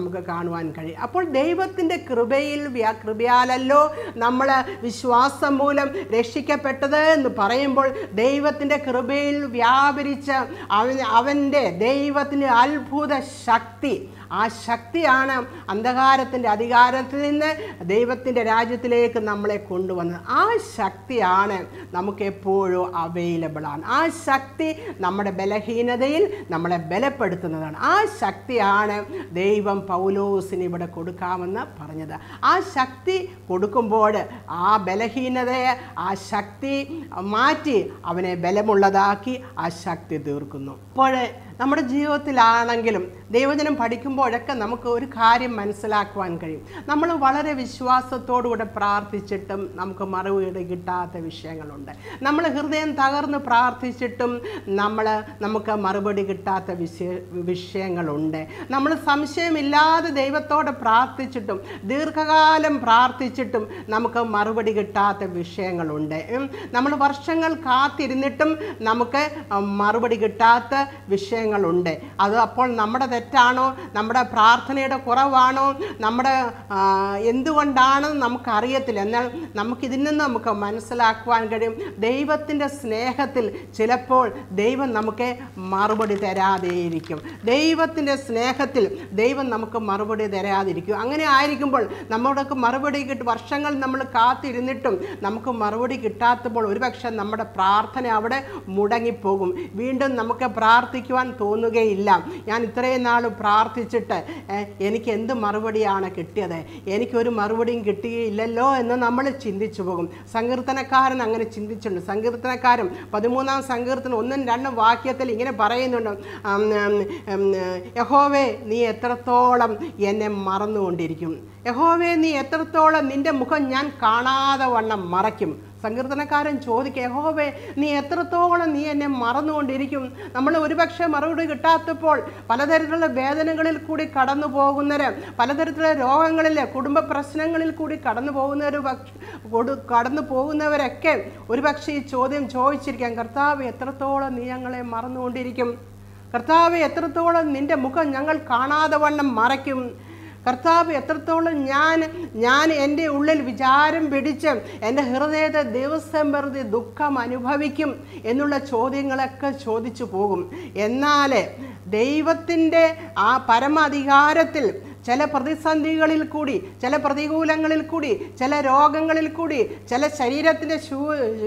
നമുക്ക് കാണുവാൻ കഴിയും അപ്പോൾ ദൈവത്തിൻ്റെ കൃപയിൽ വ്യാ- കൃപയാലല്ലോ നമ്മൾ വിശ്വാസം മൂലം രക്ഷിക്കപ്പെട്ടത് എന്ന് പറയുമ്പോൾ ദൈവത്തിൻ്റെ കൃപയിൽ വ്യാപരിച്ച അവൻ അവൻ്റെ ദൈവത്തിൻ്റെ അത്ഭുത ശക്തി ആ ശക്തിയാണ് അന്ധകാരത്തിൻ്റെ അധികാരത്തിൽ നിന്ന് ദൈവത്തിൻ്റെ രാജ്യത്തിലേക്ക് നമ്മളെ കൊണ്ടുവന്നത് ആ ശക്തിയാണ് നമുക്ക് എപ്പോഴും അവൈലബിൾ ആണ് ആ ശക്തി നമ്മുടെ ബലഹീനതയിൽ നമ്മളെ ബലപ്പെടുത്തുന്നതാണ് ആ ശക്തിയാണ് ദൈവം പൗലോസിന് ഇവിടെ കൊടുക്കാമെന്ന് പറഞ്ഞത് ആ ശക്തി കൊടുക്കുമ്പോൾ ആ ബലഹീനതയെ ആ ശക്തി മാറ്റി അവനെ ബലമുള്ളതാക്കി ആ ശക്തി തീർക്കുന്നു അപ്പോൾ നമ്മുടെ ജീവിതത്തിലാണെങ്കിലും ദൈവജനം പഠിക്കുമ്പോഴൊക്കെ നമുക്ക് ഒരു കാര്യം മനസ്സിലാക്കുവാൻ കഴിയും നമ്മൾ വളരെ വിശ്വാസത്തോടുകൂടെ പ്രാർത്ഥിച്ചിട്ടും നമുക്ക് മറുപടി കിട്ടാത്ത വിഷയങ്ങളുണ്ട് നമ്മൾ ഹൃദയം തകർന്ന് പ്രാർത്ഥിച്ചിട്ടും നമ്മൾ നമുക്ക് മറുപടി കിട്ടാത്ത വിഷയ വിഷയങ്ങളുണ്ട് നമ്മൾ സംശയമില്ലാതെ ദൈവത്തോടെ പ്രാർത്ഥിച്ചിട്ടും ദീർഘകാലം പ്രാർത്ഥിച്ചിട്ടും നമുക്ക് മറുപടി കിട്ടാത്ത വിഷയങ്ങളുണ്ട് ഉം. നമ്മൾ വർഷങ്ങൾ കാത്തിരുന്നിട്ടും നമുക്ക് ഉം, മറുപടി കിട്ടാത്ത വിഷയങ്ങളുണ്ട് അത് അപ്പോൾ നമ്മുടെ തെറ്റാണോ നമ്മുടെ പ്രാർത്ഥനയുടെ കുറവാണോ നമ്മുടെ ആ, എന്തുകൊണ്ടാണെന്ന് നമുക്കറിയത്തില്ല എന്നാൽ നമുക്കിതിൽ നിന്ന് നമുക്ക് മനസ്സിലാക്കുവാൻ കഴിയും ദൈവത്തിൻ്റെ സ്നേഹത്തിൽ ചിലപ്പോൾ ദൈവം നമുക്ക് മറുപടി തരാതെയിരിക്കും ദൈവത്തിൻ്റെ സ്നേഹത്തിൽ ദൈവം നമുക്ക് മറുപടി തരാതിരിക്കും അങ്ങനെ ആയിരിക്കുമ്പോൾ നമ്മൾക്ക് മറുപടി കിട്ടി വർഷങ്ങൾ നമ്മൾ കാത്തിരുന്നിട്ടും നമുക്ക് മറുപടി കിട്ടാത്തപ്പോൾ ഒരുപക്ഷെ നമ്മുടെ പ്രാർത്ഥന അവിടെ മുടങ്ങിപ്പോകും വീണ്ടും നമുക്ക് പ്രാർത്ഥിക്കുവാൻ തോന്നുകയില്ല ഞാൻ ഇത്രയും നാൾ പ്രാർത്ഥിച്ചിട്ട് ഏ, എനിക്ക് എന്ത് മറുപടിയാണ് കിട്ടിയത് എനിക്കൊരു മറുപടിയും കിട്ടിയില്ലല്ലോ എന്ന് നമ്മൾ ചിന്തിച്ചു പോകും സങ്കീർത്തനക്കാരൻ അങ്ങനെ ചിന്തിച്ചിട്ടുണ്ട് സങ്കീർത്തനക്കാരൻ പതിമൂന്നാം സങ്കീർത്തനം ഒന്നും രണ്ടും വാക്യത്തിൽ ഇങ്ങനെ പറയുന്നുണ്ട് ഉം, ഉം, ഉം, യഹോവേ നീ എത്രത്തോളം എന്നെ മറന്നുകൊണ്ടിരിക്കും യഹോവേ നീ എത്രത്തോളം നിന്റെ മുഖം ഞാൻ കാണാതെ വണ്ണം മറയ്ക്കും സങ്കീർത്തനക്കാരൻ ചോദിക്കുക യഹോവേ നീ എത്രത്തോളം നീ എന്നെ മറന്നുകൊണ്ടിരിക്കും നമ്മൾ ഒരുപക്ഷെ മറുപടി കിട്ടാത്തപ്പോൾ പലതരത്തിലുള്ള വേദനകളിൽ കൂടി കടന്നു പോകുന്നവര് പലതരത്തിലുള്ള രോഗങ്ങളിൽ കുടുംബ പ്രശ്നങ്ങളിൽ കൂടി കടന്നു പോകുന്നവർ കൊടു കടന്നു പോകുന്നവരൊക്കെ ഒരുപക്ഷെ ഈ ചോദ്യം ചോദിച്ചിരിക്കാം കർത്താവ് എത്രത്തോളം നീ ഞങ്ങളെ മറന്നുകൊണ്ടിരിക്കും കർത്താവ് എത്രത്തോളം നിന്റെ മുഖം ഞങ്ങൾ കാണാതെ വണ്ണം മറയ്ക്കും കർത്താവ് എത്രത്തോളം ഞാൻ ഞാൻ എൻ്റെ ഉള്ളിൽ വിചാരം പിടിച്ച് എൻ്റെ ഹൃദയത്തെ ദിവസം വെറുതെ ദുഃഖം അനുഭവിക്കും എന്നുള്ള ചോദ്യങ്ങളൊക്കെ ചോദിച്ചു പോകും എന്നാൽ ദൈവത്തിൻ്റെ ആ പരമാധികാരത്തിൽ ചില പ്രതിസന്ധികളിൽ കൂടി ചില പ്രതികൂലങ്ങളിൽ കൂടി ചില രോഗങ്ങളിൽ കൂടി ചില ശരീരത്തിൻ്റെ ശൂ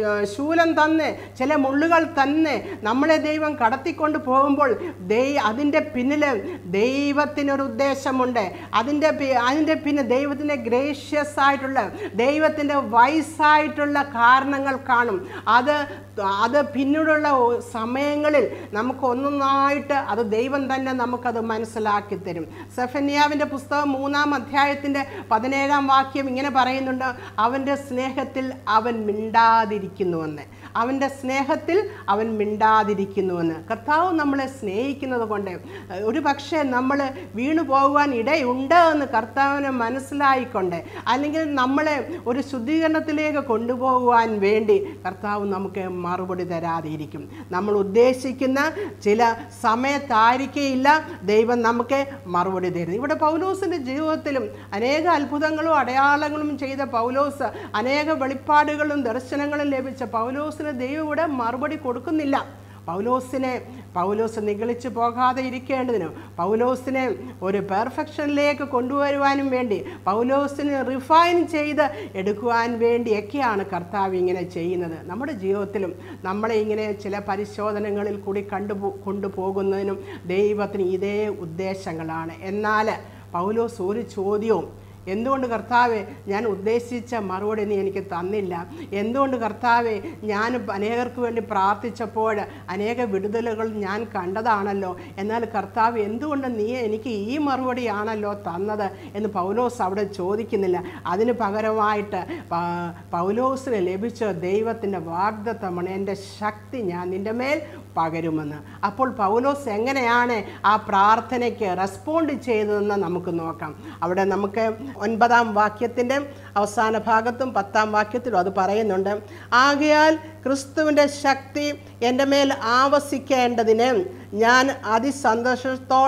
ശൂലം തന്ന് ചില മുള്ളുകൾ തന്ന് നമ്മളെ ദൈവം കടത്തിക്കൊണ്ട് പോകുമ്പോൾ ദൈ അതിൻ്റെ പിന്നിൽ ദൈവത്തിനൊരു ഉദ്ദേശമുണ്ട് അതിൻ്റെ പി- അതിൻ്റെ പിന്നെ ദൈവത്തിൻ്റെ ഗ്രേഷ്യസ് ആയിട്ടുള്ള ദൈവത്തിൻ്റെ വയസ്സായിട്ടുള്ള കാരണങ്ങൾ കാണും അത് അത് പിന്നീടുള്ള ഒ- സമയങ്ങളിൽ നമുക്ക് ഒന്നൊന്നായിട്ട് അത് ദൈവം തന്നെ നമുക്കത് മനസ്സിലാക്കി തരും സെഫന്യാവിൻ്റെ പുസ്തകം മൂന്നാം അധ്യായത്തിൻ്റെ പതിനേഴാം വാക്യം ഇങ്ങനെ പറയുന്നുണ്ട് അവൻ്റെ സ്നേഹത്തിൽ അവൻ മിണ്ടാതിരിക്കുന്നുവെന്ന് അവൻ്റെ സ്നേഹത്തിൽ അവൻ മിണ്ടാതിരിക്കുന്നുവെന്ന് കർത്താവ് നമ്മളെ സ്നേഹിക്കുന്നത് കൊണ്ട് ഏഹ്, ഒരു പക്ഷേ നമ്മൾ വീണു പോകുവാൻ ഇടയുണ്ട് എന്ന് കർത്താവിനെ മനസ്സിലായിക്കൊണ്ട് അല്ലെങ്കിൽ നമ്മളെ ഒരു ശുദ്ധീകരണത്തിലേക്ക് കൊണ്ടുപോകുവാൻ വേണ്ടി കർത്താവ് നമുക്ക് മറുപടി തരാതിരിക്കും നമ്മൾ ഉദ്ദേശിക്കുന്ന ചില സമയത്തായിരിക്കയില്ല ദൈവം നമുക്ക് മറുപടി തരുന്നത് ഇവിടെ പൗലോസിൻ്റെ ജീവിതത്തിലും അനേക അത്ഭുതങ്ങളും അടയാളങ്ങളും ചെയ്ത പൗലോസ് അനേക വെളിപ്പാടുകളും ദർശനങ്ങളും ലഭിച്ച പൗലോസിന് ദൈവം ഇവിടെ മറുപടി കൊടുക്കുന്നില്ല പൗലോസിനെ പൗലോസ് നിഗളിച്ചു പോകാതെ ഇരിക്കേണ്ടതിന് പൗലോസിനെ ഒരു പെർഫെക്ഷനിലേക്ക് കൊണ്ടുവരുവാനും വേണ്ടി പൗലോസിനെ റിഫൈൻ ചെയ്ത് എടുക്കുവാൻ വേണ്ടിയൊക്കെയാണ് കർത്താവ് ഇങ്ങനെ ചെയ്യുന്നത് നമ്മുടെ ജീവിതത്തിലും നമ്മളെ ഇങ്ങനെ ചില പരിശോധനകളിൽ കൂടി കണ്ടുപോ കൊണ്ടുപോകുന്നതിനും ദൈവത്തിന് ഇതേ ഉദ്ദേശങ്ങളാണ് എന്നാൽ പൗലോസ് ഒരു ചോദ്യവും എന്തുകൊണ്ട് കർത്താവെ ഞാൻ ഉദ്ദേശിച്ച മറുപടി നീ എനിക്ക് തന്നില്ല എന്തുകൊണ്ട് കർത്താവെ ഞാൻ അനേകർക്ക് വേണ്ടി പ്രാർത്ഥിച്ചപ്പോൾ അനേക വിടുതലുകൾ ഞാൻ കണ്ടതാണല്ലോ എന്നാൽ കർത്താവ് എന്തുകൊണ്ട് നീ എനിക്ക് ഈ മറുപടിയാണല്ലോ തന്നത് എന്ന് പൗലോസ് അവിടെ ചോദിക്കുന്നില്ല അതിന് പകരമായിട്ട് പ- പൗലോസിന് ലഭിച്ച ദൈവത്തിൻ്റെ വാഗ്ദത്തമാണ് എൻ്റെ ശക്തി ഞാൻ നിൻ്റെ മേൽ പകരുമെന്ന് അപ്പോൾ പൗലോസ് എങ്ങനെയാണ് ആ പ്രാർത്ഥനയ്ക്ക് റെസ്പോണ്ട് ചെയ്തതെന്ന് നമുക്ക് നോക്കാം അവിടെ നമുക്ക് ഒൻപതാം വാക്യത്തിൻ്റെ അവസാന ഭാഗത്തും പത്താം വാക്യത്തിലും അത് പറയുന്നുണ്ട് ആകയാൽ ക്രിസ്തുവിൻ്റെ ശക്തി എൻ്റെ മേൽ ആവസിക്കേണ്ടതിന് ഞാൻ അതിസന്തോഷത്തോടെ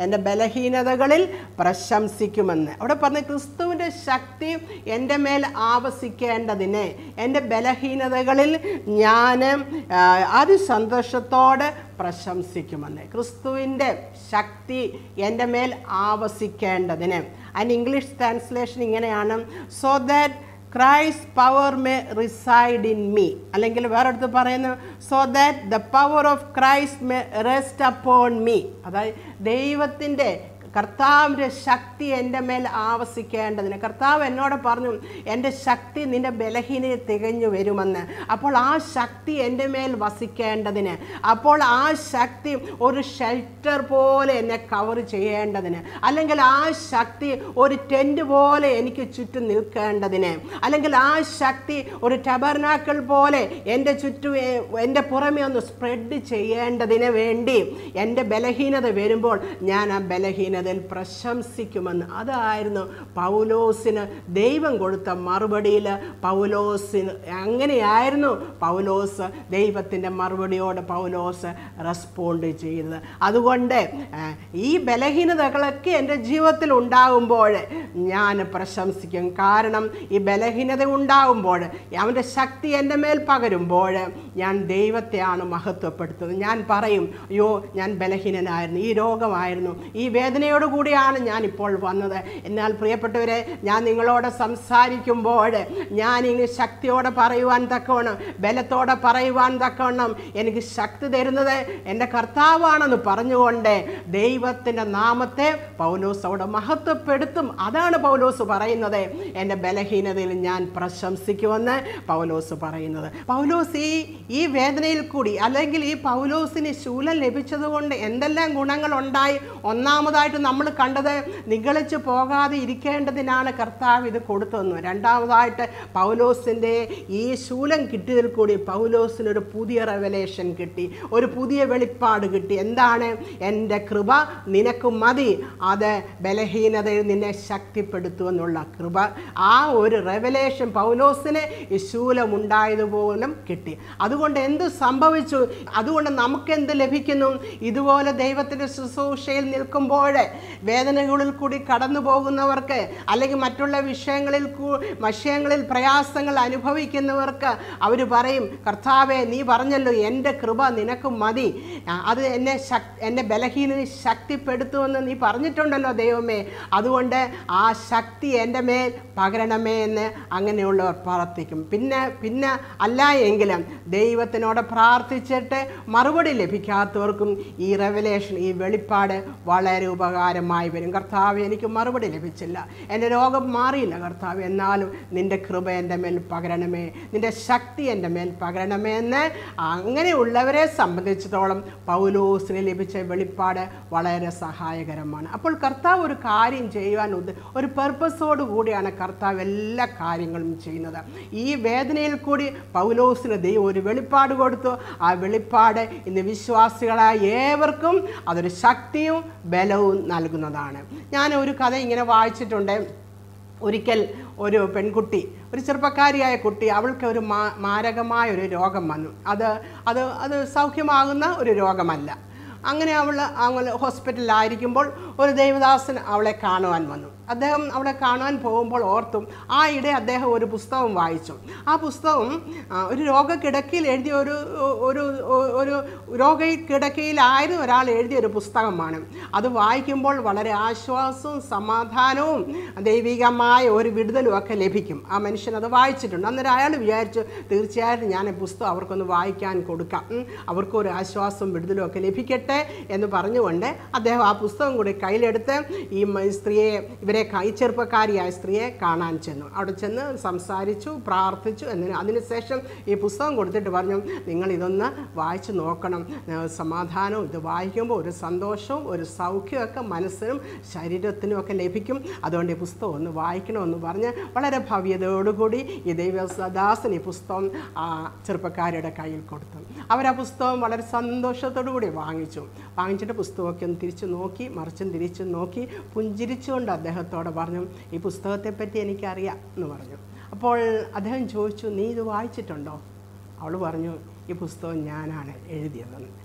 എൻ്റെ ബലഹീനതകളിൽ പ്രശംസിക്കുമെന്ന് അവിടെ പറഞ്ഞ ക്രിസ്തുവിൻ്റെ ശക്തി എൻ്റെ മേൽ ആവസിക്കേണ്ടതിന് എൻ്റെ ബലഹീനതകളിൽ ഞാൻ ആ, അതിസന്തോഷത്തോടെ പ്രശംസിക്കുമെന്ന് ക്രിസ്തുവിൻ്റെ ശക്തി എൻ്റെ മേൽ ആവസിക്കേണ്ടതിന് അതിന് ഇംഗ്ലീഷ് ട്രാൻസ്ലേഷൻ ഇങ്ങനെയാണ് so that Christ power may reside in me അല്ലെങ്കിൽ വേറെടുത്ത് പറയുന്നു so that the power of Christ may rest upon me അതായത് ദൈവത്തിൻ്റെ കർത്താവിൻ്റെ ശക്തി എൻ്റെ മേൽ ആവസിക്കേണ്ടതിന് കർത്താവ് എന്നോട് പറഞ്ഞു എൻ്റെ ശക്തി നിൻ്റെ ബലഹീനയെ തികഞ്ഞു വരുമെന്ന് അപ്പോൾ ആ ശക്തി എൻ്റെ മേൽ വസിക്കേണ്ടതിന് അപ്പോൾ ആ ശക്തി ഒരു ഷെൽട്ടർ പോലെ എന്നെ കവർ ചെയ്യേണ്ടതിന് അല്ലെങ്കിൽ ആ ശക്തി ഒരു ടെൻറ്റ് പോലെ എനിക്ക് ചുറ്റും നിൽക്കേണ്ടതിന് അല്ലെങ്കിൽ ആ ശക്തി ഒരു ടബർനാക്കൾ പോലെ എൻ്റെ ചുറ്റും എ- എൻ്റെ പുറമെ ഒന്ന് സ്പ്രെഡ് ചെയ്യേണ്ടതിന് വേണ്ടി എൻ്റെ ബലഹീനത വരുമ്പോൾ ഞാൻ ആ ബലഹീനതയിൽ പ്രശംസിക്കുമെന്ന് അതായിരുന്നു പൗലോസിന് ദൈവം കൊടുത്ത മറുപടിയിൽ പൗലോസിന് അങ്ങനെയായിരുന്നു പൗലോസ് ദൈവത്തിൻ്റെ മറുപടിയോട് പൗലോസ് റെസ്പോണ്ട് ചെയ്തത് അതുകൊണ്ട് ആ, ഈ ബലഹീനതകളൊക്കെ എൻ്റെ ജീവിതത്തിൽ ഉണ്ടാകുമ്പോൾ ഞാൻ പ്രശംസിക്കും കാരണം ഈ ബലഹീനത ഉണ്ടാകുമ്പോൾ അവൻ്റെ ശക്തി എൻ്റെ മേൽ പകരുമ്പോൾ ഞാൻ ദൈവത്തെയാണ് മഹത്വപ്പെടുത്തുന്നത് ഞാൻ പറയും അയ്യോ ഞാൻ ബലഹീനനായിരുന്നു ഈ രോഗമായിരുന്നു ഈ വേദനയോട് കൂടിയാണ് ഞാൻ ഇപ്പോൾ വന്നത് എന്നാൽ പ്രിയപ്പെട്ടവരെ ഞാൻ നിങ്ങളോട് സംസാരിക്കുമ്പോൾ ഞാൻ ഇനി ശക്തിയോടെ പറയുവാൻ തക്കവണ്ണം ബലത്തോടെ പറയുവാൻ തക്കവണ്ണം എനിക്ക് ശക്തി തരുന്നത് എൻ്റെ കർത്താവാണെന്ന് പറഞ്ഞുകൊണ്ട് ദൈവത്തിൻ്റെ നാമത്തെ പൗലോസ് അവിടെ മഹത്വപ്പെടുത്തും അതാണ് പൗലോസ് പറയുന്നത് എൻ്റെ ബലഹീനതയിൽ ഞാൻ പ്രശംസിക്കുമെന്ന് പൗലോസ് പറയുന്നത് പൗലോസ് ഈ ഈ വേദനയിൽ കൂടി അല്ലെങ്കിൽ ഈ പൗലോസിന് ശൂലം ലഭിച്ചതുകൊണ്ട് എന്തെല്ലാം ഗുണങ്ങളുണ്ടായി ഒന്നാമതായിട്ട് നമ്മൾ കണ്ടത് നിഗളിച്ച് പോകാതെ ഇരിക്കേണ്ടതിനാണ് കർത്താവ് ഇത് കൊടുത്തതെന്ന് രണ്ടാമതായിട്ട് പൗലോസിൻ്റെ ഈ ശൂലം കിട്ടിയതിൽ കൂടി പൗലോസിനൊരു പുതിയ റെവലേഷൻ കിട്ടി ഒരു പുതിയ വെളിപ്പാട് കിട്ടി എന്താണ് എൻ്റെ കൃപ നിനക്ക് മതി അത് ബലഹീനതയിൽ നിന്നെ ശക്തിപ്പെടുത്തുമെന്നുള്ള കൃപ ആ ഒരു റെവലേഷൻ പൗലോസിന് ഈ ശൂലം ഉണ്ടായതുപോലും കിട്ടി അതുകൊണ്ട് എന്ത് സംഭവിച്ചു അതുകൊണ്ട് നമുക്ക് എന്ത് ലഭിക്കുന്നു ഇതുപോലെ ദൈവത്തിൻ്റെ ശുശ്രൂഷയിൽ നിൽക്കുമ്പോൾ വേദനകളിൽ കൂടി കടന്നു പോകുന്നവർക്ക് അല്ലെങ്കിൽ മറ്റുള്ള വിഷയങ്ങളിൽ കൂ- വിഷയങ്ങളിൽ പ്രയാസങ്ങൾ അനുഭവിക്കുന്നവർക്ക് അവർ പറയും കർത്താവെ നീ പറഞ്ഞല്ലോ എൻ്റെ കൃപ നിനക്ക് മതി ആ, അത് എന്നെ ശക് എൻ്റെ ബലഹീനനെ ശക്തിപ്പെടുത്തുമെന്ന് നീ പറഞ്ഞിട്ടുണ്ടല്ലോ ദൈവമേ അതുകൊണ്ട് ആ ശക്തി എൻ്റെ മേൽ പകരണമേ എന്ന് അങ്ങനെയുള്ളവർ പ്രാർത്ഥിക്കും പിന്നെ പിന്നെ അല്ല എങ്കിലും ദൈവത്തിനോട് പ്രാർത്ഥിച്ചിട്ട് മറുപടി ലഭിക്കാത്തവർക്കും ഈ റെവലേഷൻ ഈ വെളിപ്പാട് വളരെ ഉപകാരമായി വരും കർത്താവ് എനിക്ക് മറുപടി ലഭിച്ചില്ല എൻ്റെ രോഗം മാറിയില്ല കർത്താവ് എന്നാലും നിൻ്റെ കൃപ എൻ്റെ മേൽ പകരണമേ നിൻ്റെ ശക്തി എൻ്റെ മേൽ പകരണമേ എന്ന് അങ്ങനെയുള്ളവരെ സംബന്ധിച്ചിടത്തോളം പൗലോസിന് ലഭിച്ച വെളിപ്പാട് വളരെ സഹായകരമാണ് അപ്പോൾ കർത്താവ് ഒരു കാര്യം ചെയ്യുവാൻ ഉദ്ദ ഒരു പർപ്പസോട് കൂടിയാണ് കർത്താവ് എല്ലാ കാര്യങ്ങളും ചെയ്യുന്നത് ഈ വേദനയിൽ കൂടി പൗലോസിന് ദൈവം ഒരു വെളിപ്പാട് കൊടുത്തു ആ വെളിപ്പാട് ഇന്ന് വിശ്വാസികളായ ഏവർക്കും അതൊരു ശക്തിയും ബലവും നൽകുന്നതാണ് ഞാൻ ഒരു കഥ ഇങ്ങനെ വായിച്ചിട്ടുണ്ട് ഒരിക്കൽ ഒരു പെൺകുട്ടി ഒരു ചെറുപ്പക്കാരിയായ കുട്ടി അവൾക്ക് ഒരു മാ മാരകമായ ഒരു രോഗം വന്നു അത് അത് അത് സൗഖ്യമാകുന്ന ഒരു രോഗമല്ല അങ്ങനെ അവൾ അങ്ങനെ ഹോസ്പിറ്റലിലായിരിക്കുമ്പോൾ ഒരു ദേവദാസൻ അവളെ കാണുവാൻ വന്നു അദ്ദേഹം അവളെ കാണുവാൻ പോകുമ്പോൾ ഓർത്തും ആ ഇടെ അദ്ദേഹം ഒരു പുസ്തകം വായിച്ചു ആ പുസ്തകം ആ, ഒരു രോഗക്കിടക്കയിൽ എഴുതിയ ഒരു ഒരു ഒരു രോഗക്കിടക്കയിലായിരുന്നു ഒരാൾ എഴുതിയ ഒരു പുസ്തകമാണ് അത് വായിക്കുമ്പോൾ വളരെ ആശ്വാസവും സമാധാനവും ദൈവികമായ ഒരു വിടുതലും ഒക്കെ ലഭിക്കും ആ മനുഷ്യൻ അത് വായിച്ചിട്ടുണ്ട് അന്നേരം അയാൾ വിചാരിച്ചു തീർച്ചയായിട്ടും ഞാൻ ഈ പുസ്തകം അവർക്കൊന്ന് വായിക്കാൻ കൊടുക്കാം ഉം, അവർക്കൊരു ആശ്വാസവും വിടുതലും ഒക്കെ ലഭിക്കട്ടെ എന്ന് പറഞ്ഞുകൊണ്ട് അദ്ദേഹം ആ പുസ്തകം കൂടി കയ്യിലെടുത്ത് ഈ മ- സ്ത്രീയെ ഇവരെ കൈ ചെറുപ്പക്കാരിയായ സ്ത്രീയെ കാണാൻ ചെന്നു അവിടെ ചെന്ന് സംസാരിച്ചു പ്രാർത്ഥിച്ചു എന്നിന് അതിനുശേഷം ഈ പുസ്തകം കൊടുത്തിട്ട് പറഞ്ഞു നിങ്ങൾ ഇതൊന്ന് വായിച്ചു നോക്കണം ഏഹ് സമാധാനവും ഇത് വായിക്കുമ്പോൾ ഒരു സന്തോഷവും ഒരു സൗഖ്യമൊക്കെ മനസ്സിനും ശരീരത്തിനും ഒക്കെ ലഭിക്കും അതുകൊണ്ട് ഈ പുസ്തകം ഒന്ന് വായിക്കണമെന്ന് പറഞ്ഞ് വളരെ ഭവ്യതയോടുകൂടി ഈ ദൈവദാസൻ ഈ പുസ്തകം ആ ചെറുപ്പക്കാരുടെ കയ്യിൽ കൊടുത്തു അവർ ആ പുസ്തകം വളരെ സന്തോഷത്തോടു കൂടി വാങ്ങിച്ചു വാങ്ങിച്ചിട്ട് പുസ്തകമൊക്കെ ഒന്ന് തിരിച്ചു നോക്കി മറിച്ചും തിരിച്ചും നോക്കി പുഞ്ചിരിച്ചുകൊണ്ട് അദ്ദേഹത്തോട് പറഞ്ഞു ഈ പുസ്തകത്തെപ്പറ്റി എനിക്കറിയാം എന്ന് പറഞ്ഞു അപ്പോൾ അദ്ദേഹം ചോദിച്ചു നീ ഇത് വായിച്ചിട്ടുണ്ടോ അവൾ പറഞ്ഞു ഈ പുസ്തകം ഞാനാണ് എഴുതിയതെന്ന്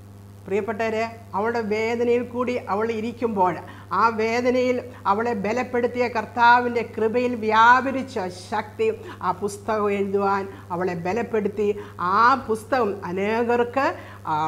പ്രിയപ്പെട്ടവരെ അവളുടെ വേദനയിൽ കൂടി അവൾ ഇരിക്കുമ്പോൾ ആ വേദനയിൽ അവളെ ബലപ്പെടുത്തിയ കർത്താവിൻ്റെ കൃപയിൽ വ്യാപരിച്ച ശക്തി ആ പുസ്തകം എഴുതുവാൻ അവളെ ബലപ്പെടുത്തി ആ പുസ്തകം അനേകർക്ക് ആ,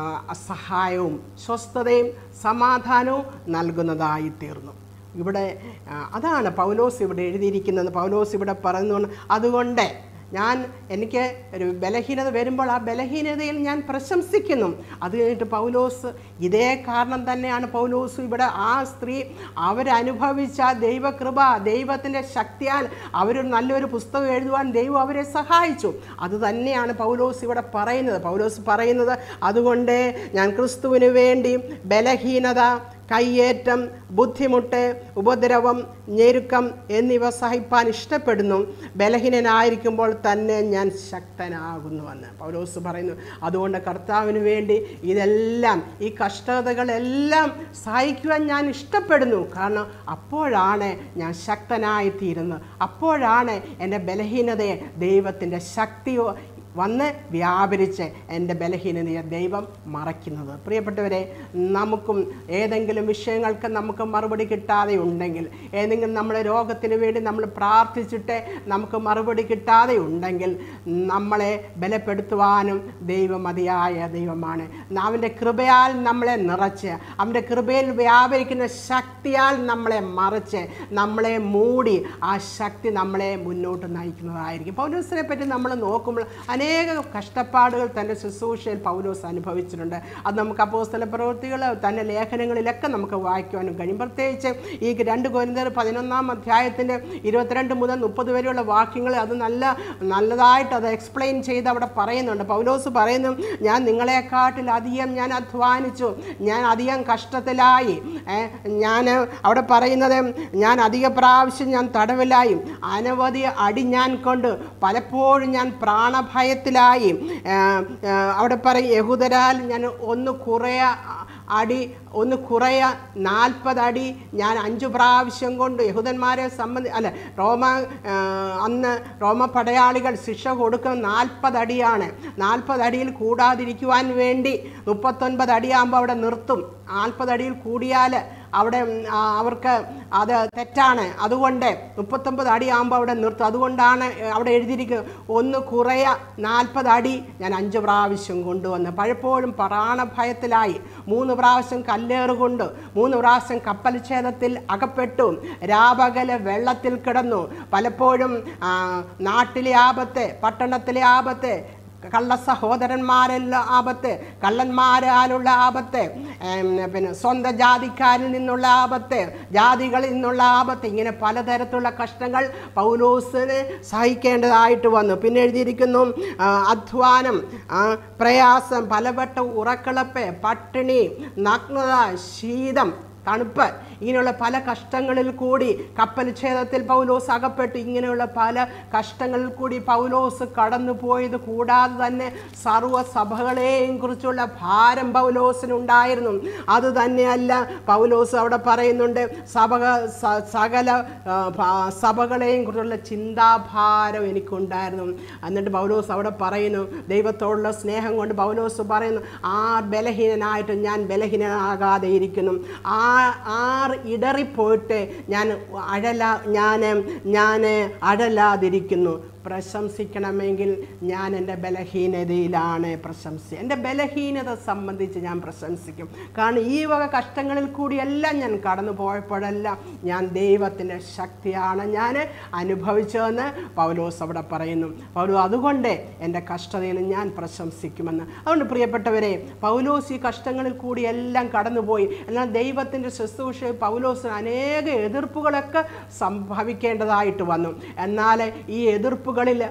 സഹായവും സ്വസ്ഥതയും സമാധാനവും നൽകുന്നതായി തീർന്നു ഇവിടെ ആ, അതാണ് പൗലോസ് ഇവിടെ എഴുതിയിരിക്കുന്നത് പൗലോസ് ഇവിടെ പറയുന്നു അതുകൊണ്ട് ഞാൻ എനിക്ക് ഒരു ബലഹീനത വരുമ്പോൾ ആ ബലഹീനതയിൽ ഞാൻ പ്രശംസിക്കുന്നു അത് കഴിഞ്ഞിട്ട് പൗലോസ് ഇതേ കാരണം തന്നെയാണ് പൗലോസ് ഇവിടെ ആ സ്ത്രീ അവരനുഭവിച്ച ആ ദൈവകൃപ ദൈവത്തിൻ്റെ ശക്തിയാൽ അവർ നല്ലൊരു പുസ്തകം എഴുതുവാൻ ദൈവം അവരെ സഹായിച്ചു അത് തന്നെയാണ് പൗലോസ് ഇവിടെ പറയുന്നത് പൗലോസ് പറയുന്നത് അതുകൊണ്ട് ഞാൻ ക്രിസ്തുവിന് വേണ്ടി ബലഹീനത കയ്യേറ്റം ബുദ്ധിമുട്ട് ഉപദ്രവം ഞെരുക്കം എന്നിവ സഹിപ്പാൻ ഇഷ്ടപ്പെടുന്നു ബലഹീനനായിരിക്കുമ്പോൾ തന്നെ ഞാൻ ശക്തനാകുന്നുവെന്ന് പൗലോസ് പറയുന്നു അതുകൊണ്ട് കർത്താവിന് വേണ്ടി ഇതെല്ലാം ഈ കഷ്ടതകളെല്ലാം സഹിക്കുവാൻ ഞാൻ ഇഷ്ടപ്പെടുന്നു കാരണം അപ്പോഴാണ് ഞാൻ ശക്തനായി തീരുന്നത് അപ്പോഴാണ് എൻ്റെ ബലഹീനതയെ ദൈവത്തിൻ്റെ ശക്തിയോ വന്ന് വ്യാപരിച്ച് എൻ്റെ ബലഹീനതയെ ദൈവം മറയ്ക്കുന്നത് പ്രിയപ്പെട്ടവരെ നമുക്കും ഏതെങ്കിലും വിഷയങ്ങൾക്ക് നമുക്ക് മറുപടി കിട്ടാതെ ഉണ്ടെങ്കിൽ ഏതെങ്കിലും നമ്മുടെ രോഗത്തിന് വേണ്ടി നമ്മൾ പ്രാർത്ഥിച്ചിട്ട് നമുക്ക് മറുപടി കിട്ടാതെ ഉണ്ടെങ്കിൽ നമ്മളെ ബലപ്പെടുത്തുവാനും ദൈവം മതിയായ ദൈവമാണ് അവൻ്റെ കൃപയാൽ നമ്മളെ നിറച്ച് അവൻ്റെ കൃപയിൽ വ്യാപരിക്കുന്ന ശക്തിയാൽ നമ്മളെ മറിച്ച് നമ്മളെ മൂടി ആ ശക്തി നമ്മളെ മുന്നോട്ട് നയിക്കുന്നതായിരിക്കും പൗലോസിനെ പറ്റി നമ്മൾ നോക്കുമ്പോൾ അനേക കഷ്ടപ്പാടുകൾ തൻ്റെ ശുശ്രൂഷയിൽ പൗലോസ് അനുഭവിച്ചിട്ടുണ്ട് അത് നമുക്ക് അപ്പോസ്തല പ്രവൃത്തികൾ തൻ്റെ ലേഖനങ്ങളിലൊക്കെ നമുക്ക് വായിക്കുവാനും കഴിയും പ്രത്യേകിച്ച് ഈ രണ്ട് കോരിന്തർ പതിനൊന്നാം അധ്യായത്തിൻ്റെ ഇരുപത്തിരണ്ട് മുതൽ മുപ്പത് വരെയുള്ള വാക്യങ്ങൾ അത് നല്ല നല്ലതായിട്ട് അത് എക്സ്പ്ലെയിൻ ചെയ്ത് അവിടെ പറയുന്നുണ്ട് പൗലോസ് പറയുന്നു ഞാൻ നിങ്ങളെക്കാട്ടിൽ അധികം ഞാൻ അധ്വാനിച്ചു ഞാൻ അധികം കഷ്ടത്തിലായി ഏ, ഞാൻ അവിടെ പറയുന്നത് ഞാൻ അധിക പ്രാവശ്യം ഞാൻ തടവിലായി അനവധി അടി ഞാൻ കൊണ്ട് പലപ്പോഴും ഞാൻ പ്രാണഭയത്തിലായി ഏ, ഏ, അവിടെ പറയും യഹൂദരാൽ ഞാൻ ഒന്ന് കുറേ അടി ഒന്ന് കുറയ നാൽപ്പത് അടി ഞാൻ അഞ്ച് പ്രാവശ്യം കൊണ്ട് യഹൂദന്മാരെ സംബന്ധി അല്ല റോമ ആ, അന്ന് റോമ പടയാളികൾ ശിക്ഷ കൊടുക്കുന്ന നാൽപ്പത് അടിയാണ് നാൽപ്പത് അടിയിൽ കൂടാതിരിക്കുവാൻ വേണ്ടി മുപ്പത്തൊൻപത് അടിയാകുമ്പോൾ അവിടെ നിർത്തും നാൽപ്പത് അടിയിൽ കൂടിയാൽ അവിടെ ഉം, ആ, അവർക്ക് അത് തെറ്റാണ് അതുകൊണ്ട് മുപ്പത്തൊമ്പത് അടിയാകുമ്പോൾ അവിടെ നിർത്തും അതുകൊണ്ടാണ് അവിടെ എഴുതിയിരിക്കുന്നത് ഒന്ന് കുറയ നാൽപ്പത് അടി ഞാൻ അഞ്ച് പ്രാവശ്യം കൊണ്ടുവന്ന് പലപ്പോഴും പ്രാണഭയത്തിലായി മൂന്ന് പ്രാവശ്യം കല്ലേറുകൊണ്ട് മൂന്ന് പ്രാവശ്യം കപ്പൽ ഛേദത്തിൽ അകപ്പെട്ടു രാപകല വെള്ളത്തിൽ കിടന്നു പലപ്പോഴും ആ, നാട്ടിലെ ആപത്ത് പട്ടണത്തിലെ ആപത്ത് കള്ള സഹോദരന്മാരെല്ലാം ആപത്ത് കള്ളന്മാരാലുള്ള ആപത്ത് ഏം, പിന്നെ സ്വന്തം ജാതിക്കാരിൽ നിന്നുള്ള ആപത്ത് ജാതികളിൽ നിന്നുള്ള ആപത്ത് ഇങ്ങനെ പലതരത്തിലുള്ള കഷ്ടങ്ങൾ പൗലോസിന് സഹിക്കേണ്ടതായിട്ട് വന്നു പിന്നെ എഴുതിയിരിക്കുന്നു ആ, അധ്വാനം ആ, പ്രയാസം പലവട്ട ഉറക്കിളപ്പ് പട്ടിണി നഗ്നത ശീതം തണുപ്പ് ഇങ്ങനെയുള്ള പല കഷ്ടങ്ങളിൽ കൂടി കപ്പൽ ഛേദത്തിൽ പൗലോസ് അകപ്പെട്ടു ഇങ്ങനെയുള്ള പല കഷ്ടങ്ങളിൽ കൂടി പൗലോസ് കടന്നു പോയത് കൂടാതെ തന്നെ സർവ്വ സഭകളെയും കുറിച്ചുള്ള ഭാരം പൗലോസിനുണ്ടായിരുന്നു അത് തന്നെയല്ല പൗലോസ് അവിടെ പറയുന്നുണ്ട് സഭ സ- സകല ആ, ഭ- സഭകളെയും കുറിച്ചുള്ള ചിന്താഭാരം എനിക്കുണ്ടായിരുന്നു എന്നിട്ട് പൗലോസ് അവിടെ പറയുന്നു ദൈവത്തോടുള്ള സ്നേഹം കൊണ്ട് പൗലോസ് പറയുന്നു ആ ബലഹീനനായിട്ട് ഞാൻ ബലഹീനനാകാതെ ഇരിക്കുന്നു ആ ആർ ഇടറിപ്പോയിട്ട് ഞാൻ അഴല ഞാൻ ഞാൻ അഴലാതിരിക്കുന്നു പ്രശംസിക്കണമെങ്കിൽ ഞാൻ എൻ്റെ ബലഹീനതയിലാണ് പ്രശംസി എൻ്റെ ബലഹീനത സംബന്ധിച്ച് ഞാൻ പ്രശംസിക്കും കാരണം ഈ വക കഷ്ടങ്ങളിൽ കൂടിയെല്ലാം ഞാൻ കടന്നു പോയപ്പോഴെല്ലാം ഞാൻ ദൈവത്തിൻ്റെ ശക്തിയാണ് ഞാൻ അനുഭവിച്ചതെന്ന് പൗലോസ് അവിടെ പറയുന്നു പൗലോ അതുകൊണ്ട് എൻ്റെ കഷ്ടതയിൽ ഞാൻ പ്രശംസിക്കുമെന്ന് അതുകൊണ്ട് പ്രിയപ്പെട്ടവരെ പൗലോസ് ഈ കഷ്ടങ്ങളിൽ കൂടി എല്ലാം കടന്നുപോയി എന്നാൽ ദൈവത്തിൻ്റെ ശുശ്രൂഷ പൗലോസിന് അനേക എതിർപ്പുകളൊക്കെ സംഭവിക്കേണ്ടതായിട്ട് വന്നു എന്നാൽ ഈ എതിർപ്പുകളിൽ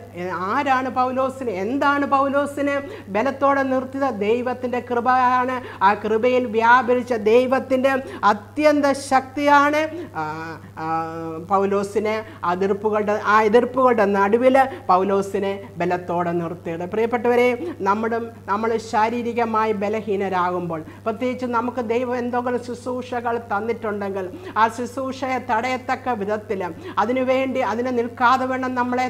ആരാണ് പൗലോസിന് എന്താണ് പൗലോസിന് ബലത്തോടെ നിർത്തിയത് ദൈവത്തിൻ്റെ കൃപയാണ് ആ കൃപയിൽ വ്യാപരിച്ച ദൈവത്തിൻ്റെ അത്യന്ത ശക്തിയാണ് ആ, ആ, പൗലോസിനെ ആ എതിർപ്പുകളുടെ ആ എതിർപ്പുകളുടെ നടുവിൽ പൗലോസിനെ ബലത്തോടെ നിർത്തിയത് പ്രിയപ്പെട്ടവരെ നമ്മുടെ നമ്മൾ ശാരീരികമായി ബലഹീനരാകുമ്പോൾ പ്രത്യേകിച്ച് നമുക്ക് ദൈവം എന്തെങ്കിലും ശുശ്രൂഷകൾ തന്നിട്ടുണ്ടെങ്കിൽ ആ ശുശ്രൂഷയെ തടയത്തക്ക വിധത്തിൽ അതിനുവേണ്ടി അതിനെ നിൽക്കാതെ വേണം നമ്മളെ തടയുക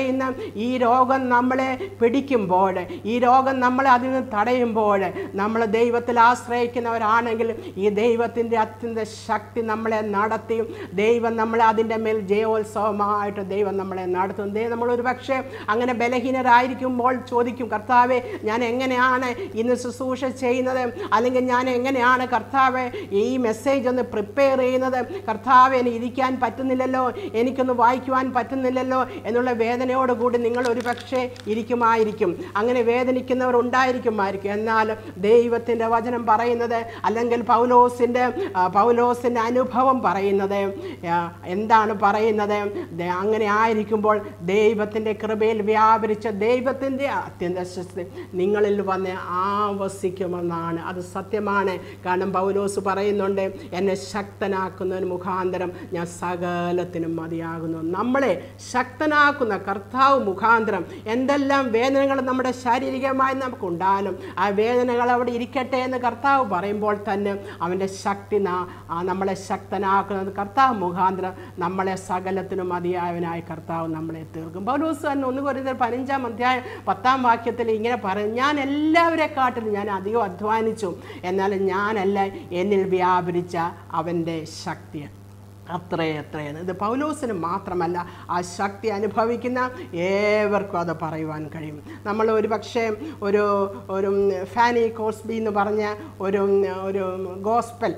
പറയുന്ന ഈ രോഗം നമ്മളെ പിടിക്കുമ്പോൾ ഈ രോഗം നമ്മളെ അതിൽ നിന്ന് തടയുമ്പോൾ നമ്മൾ ദൈവത്തിൽ ആശ്രയിക്കുന്നവരാണെങ്കിൽ ഈ ദൈവത്തിൻ്റെ അത്യന്ത ശക്തി നമ്മളെ നടത്തിയും ദൈവം നമ്മളെ അതിൻ്റെ മേൽ ജയോത്സവമായിട്ട് ദൈവം നമ്മളെ നടത്തും ദൈവം നമ്മളൊരു പക്ഷേ അങ്ങനെ ബലഹീനരായിരിക്കുമ്പോൾ ചോദിക്കും കർത്താവെ ഞാൻ എങ്ങനെയാണ് ഇന്ന് ശുശ്രൂഷ ചെയ്യുന്നത് അല്ലെങ്കിൽ ഞാൻ എങ്ങനെയാണ് കർത്താവെ ഈ മെസ്സേജ് ഒന്ന് പ്രിപ്പയർ ചെയ്യുന്നത് കർത്താവെ എനിക്ക് ഇരിക്കാൻ പറ്റുന്നില്ലല്ലോ എനിക്കൊന്ന് വായിക്കുവാൻ പറ്റുന്നില്ലല്ലോ എന്നുള്ള വേദനയോടുകൂടി നിങ്ങൾ ഒരു പക്ഷേ ഇരിക്കുമായിരിക്കും അങ്ങനെ വേദനിക്കുന്നവർ ഉണ്ടായിരിക്കുമായിരിക്കും എന്നാൽ ദൈവത്തിൻ്റെ വചനം പറയുന്നത് അല്ലെങ്കിൽ പൗലോസിൻ്റെ ആ, പൗലോസിൻ്റെ അനുഭവം പറയുന്നത് ആ, എന്താണ് പറയുന്നത് ദേ- അങ്ങനെ ആയിരിക്കുമ്പോൾ ദൈവത്തിൻ്റെ കൃപയിൽ വ്യാപരിച്ച ദൈവത്തിൻ്റെ അത്യന്ത ശക്തി നിങ്ങളിൽ വന്ന് ആവസിക്കുമെന്നാണ് അത് സത്യമാണ് കാരണം പൗലോസ് പറയുന്നുണ്ട് എന്നെ ശക്തനാക്കുന്നതിന് മുഖാന്തരം ഞാൻ സകലത്തിനും മതിയാകുന്നു നമ്മളെ ശക്തനാക്കുന്ന കർത്താവ് മുഖാന്തരം എന്തെല്ലാം വേദനകൾ നമ്മുടെ ശാരീരികമായി നമുക്കുണ്ടായാലും ആ വേദനകൾ അവിടെ ഇരിക്കട്ടെ എന്ന് കർത്താവ് പറയുമ്പോൾ തന്നെ അവൻ്റെ ശക്തി നാ- ആ നമ്മളെ ശക്തനാക്കുന്നത് കർത്താവ് മുഖാന്തരം നമ്മളെ സകലത്തിനും മതിയായവനായ കർത്താവ് നമ്മളെ തീർക്കും പൗലോസ് തന്നെ ഒന്ന് കുറഞ്ഞ പതിനഞ്ചാം അധ്യായം പത്താം വാക്യത്തിൽ ഇങ്ങനെ പറയും ഞാൻ എല്ലാവരെക്കാട്ടിലും ഞാൻ അധികം അധ്വാനിച്ചു എന്നാൽ ഞാനല്ല എന്നിൽ വ്യാപരിച്ച അവൻ്റെ ശക്തി അത്രയത്രയാണ് ഇത് പൗലോസിന് മാത്രമല്ല ആ ശക്തി അനുഭവിക്കുന്ന ഏവർക്കും അത് പറയുവാൻ കഴിയും നമ്മൾ ഒരു പക്ഷേ ഒരു ഒരു ഫാനി കോസ്ബി എന്ന് പറഞ്ഞ ഒരു ഒരു ഗോസ്പൽ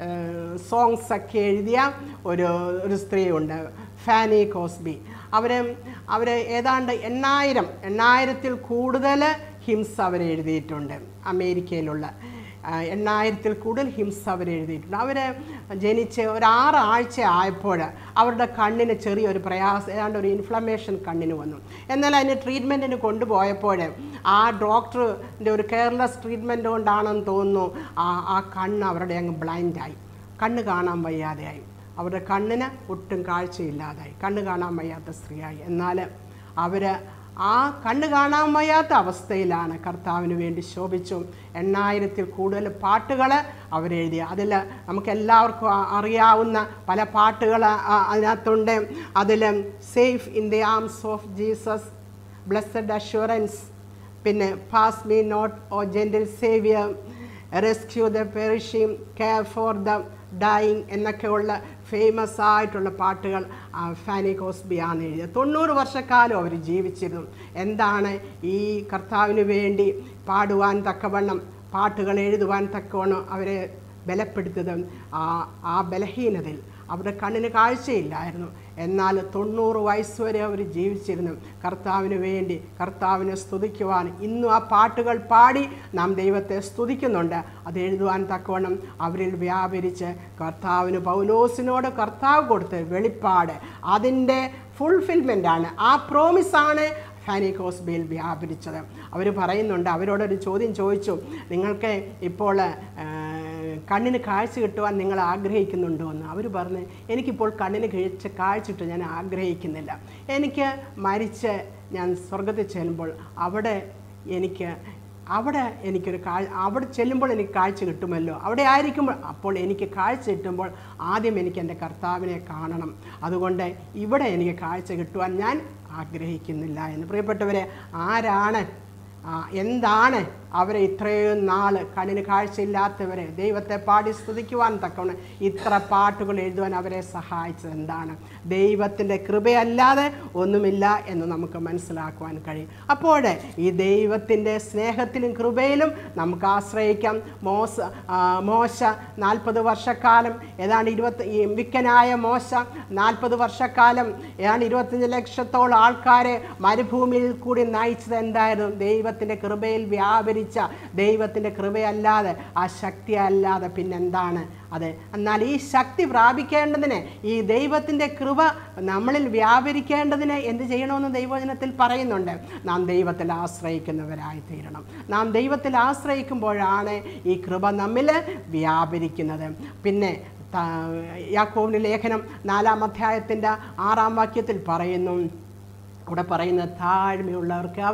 സോങ്സ് ഒക്കെ എഴുതിയ ഒരു ഒരു സ്ത്രീയുണ്ട് ഫാനി കോസ്ബി അവർ അവർ ഏതാണ്ട് എണ്ണായിരം എണ്ണായിരത്തിൽ കൂടുതൽ ഹിംസ അവർ എഴുതിയിട്ടുണ്ട് അമേരിക്കയിലുള്ള ആ, എണ്ണായിരത്തിൽ കൂടുതൽ ഹിംസ അവർ എഴുതിയിട്ടുണ്ട് അവർ ജനിച്ച് ഒരു ആറ് ആഴ്ച ആയപ്പോൾ അവരുടെ കണ്ണിന് ചെറിയൊരു പ്രയാസം ഏതാണ്ട് ഒരു ഇൻഫ്ലമേഷൻ കണ്ണിന് വന്നു എന്നാൽ അതിന് ട്രീറ്റ്മെൻറ്റിന് കൊണ്ടുപോയപ്പോൾ ആ ഡോക്ടറിൻ്റെ ഒരു കെയർലെസ് ട്രീറ്റ്മെൻറ്റ് കൊണ്ടാണെന്ന് തോന്നുന്നു ആ ആ കണ്ണ് അവരുടെ അങ്ങ് ബ്ലൈൻഡായി കണ്ണ് കാണാൻ വയ്യാതെയായി അവരുടെ കണ്ണിന് ഒട്ടും കാഴ്ചയില്ലാതായി കണ്ണ് കാണാൻ വയ്യാത്ത സ്ത്രീയായി എന്നാൽ അവർ ആ കണ്ണ് കാണാൻ വയ്യാത്ത അവസ്ഥയിലാണ് കർത്താവിന് വേണ്ടി ശോഭിച്ചു എണ്ണായിരത്തിൽ കൂടുതൽ പാട്ടുകൾ അവരെഴുതി അതിൽ നമുക്ക് എല്ലാവർക്കും ആ- അറിയാവുന്ന പല പാട്ടുകൾ അതിനകത്തുണ്ട് അതിൽ safe in the arms of Jesus blessed assurance പിന്നെ pass me not O gentle saviour rescue the perishing care for the dying എന്നൊക്കെയുള്ള ഫേമസ് ആയിട്ടുള്ള പാട്ടുകൾ ആ, ഫാനി കോസ്ബിയാണ് എഴുതിയത് തൊണ്ണൂറ് വർഷക്കാലം അവർ ജീവിച്ചിരുന്നു എന്താണ് ഈ കർത്താവിന് വേണ്ടി പാടുവാൻ തക്കവണ്ണം പാട്ടുകൾ എഴുതുവാൻ തക്കവണ്ണം അവരെ ബലപ്പെടുത്തിയത് ആ ആ ബലഹീനതയിൽ അവരുടെ കണ്ണിന് കാഴ്ചയില്ലായിരുന്നു എന്നാൽ തൊണ്ണൂറ് വയസ്സ് വരെ അവർ ജീവിച്ചിരുന്നു കർത്താവിന് വേണ്ടി കർത്താവിനെ സ്തുതിക്കുവാൻ ഇന്നും ആ പാട്ടുകൾ പാടി നാം ദൈവത്തെ സ്തുതിക്കുന്നുണ്ട് അത് എഴുതുവാൻ തക്കവണ്ണം അവരിൽ വ്യാപരിച്ച് കർത്താവിന് പൗലോസിനോട് കർത്താവ് കൊടുത്ത് വെളിപ്പാട് അതിൻ്റെ ഫുൾഫിൽമെൻ്റാണ് ആ പ്രോമിസാണ് ഫാനി കോസ്ബിയിൽ വ്യാപരിച്ചത് അവർ പറയുന്നുണ്ട് അവരോടൊരു ചോദ്യം ചോദിച്ചു നിങ്ങൾക്ക് ഇപ്പോൾ ആ, കണ്ണിന് കാഴ്ച കിട്ടുവാൻ നിങ്ങൾ ആഗ്രഹിക്കുന്നുണ്ടോ എന്ന് അവർ പറഞ്ഞ് എനിക്കിപ്പോൾ കണ്ണിന് കഴിച്ച് കാഴ്ച കിട്ടും ഞാൻ ആഗ്രഹിക്കുന്നില്ല എനിക്ക് മരിച്ച് ഞാൻ സ്വർഗത്തിൽ ചെല്ലുമ്പോൾ അവിടെ എനിക്ക് അവിടെ എനിക്കൊരു കാഴ് അവിടെ ചെല്ലുമ്പോൾ എനിക്ക് കാഴ്ച കിട്ടുമല്ലോ അവിടെ ആയിരിക്കുമ്പോൾ അപ്പോൾ എനിക്ക് കാഴ്ച കിട്ടുമ്പോൾ ആദ്യം എനിക്ക് എൻ്റെ കർത്താവിനെ കാണണം അതുകൊണ്ട് ഇവിടെ എനിക്ക് കാഴ്ച കിട്ടുവാൻ ഞാൻ ആഗ്രഹിക്കുന്നില്ല എന്ന് പ്രിയപ്പെട്ടവരെ ആരാണ് ആ, എന്താണ് അവരെ ഇത്രയും നാൾ കണ്ണിന് കാഴ്ചയില്ലാത്തവരെ ദൈവത്തെ പാടി സ്തുതിക്കുവാൻ തക്കവണ്ണം ഇത്ര പാട്ടുകൾ എഴുതുവാൻ അവരെ സഹായിച്ചത് എന്താണ് ദൈവത്തിൻ്റെ കൃപയല്ലാതെ ഒന്നുമില്ല എന്ന് നമുക്ക് മനസ്സിലാക്കുവാൻ കഴിയും അപ്പോൾ ഈ ദൈവത്തിൻ്റെ സ്നേഹത്തിലും കൃപയിലും നമുക്ക് ആശ്രയിക്കാം മോശ ആ, മോശ നാൽപ്പത് വർഷക്കാലം ഏതാണ്ട് ഇരുപത്തി ഈ വിക്കനായ മോശ നാൽപ്പത് വർഷക്കാലം ഏതാണ്ട് ഇരുപത്തഞ്ച് ലക്ഷത്തോളം ആൾക്കാരെ മരുഭൂമിയിൽ കൂടി നയിച്ചത് എന്തായിരുന്നു ദൈവത്തിൻ്റെ കൃപയിൽ വ്യാപരിച്ച ദൈവത്തിൻ്റെ കൃപയല്ലാതെ ആ ശക്തി അല്ലാതെ പിന്നെന്താണ് അതെ എന്നാൽ ഈ ശക്തി പ്രാപിക്കേണ്ടതിന് ഈ ദൈവത്തിൻ്റെ കൃപ നമ്മളിൽ വ്യാപരിക്കേണ്ടതിന് എന്ത് ചെയ്യണമെന്ന് ദൈവവചനത്തിൽ പറയുന്നുണ്ട് നാം ദൈവത്തിൽ ആശ്രയിക്കുന്നവരായി തീരണം നാം ദൈവത്തിൽ ആശ്രയിക്കുമ്പോഴാണ് ഈ കൃപ നമ്മിൽ വ്യാപരിക്കുന്നത് പിന്നെ ത- യാക്കോബിന് ലേഖനം നാലാം അധ്യായത്തിൻ്റെ ആറാം വാക്യത്തിൽ പറയുന്നു അവിടെ പറയുന്ന താഴ്മയുള്ളവർക്ക് അവൻ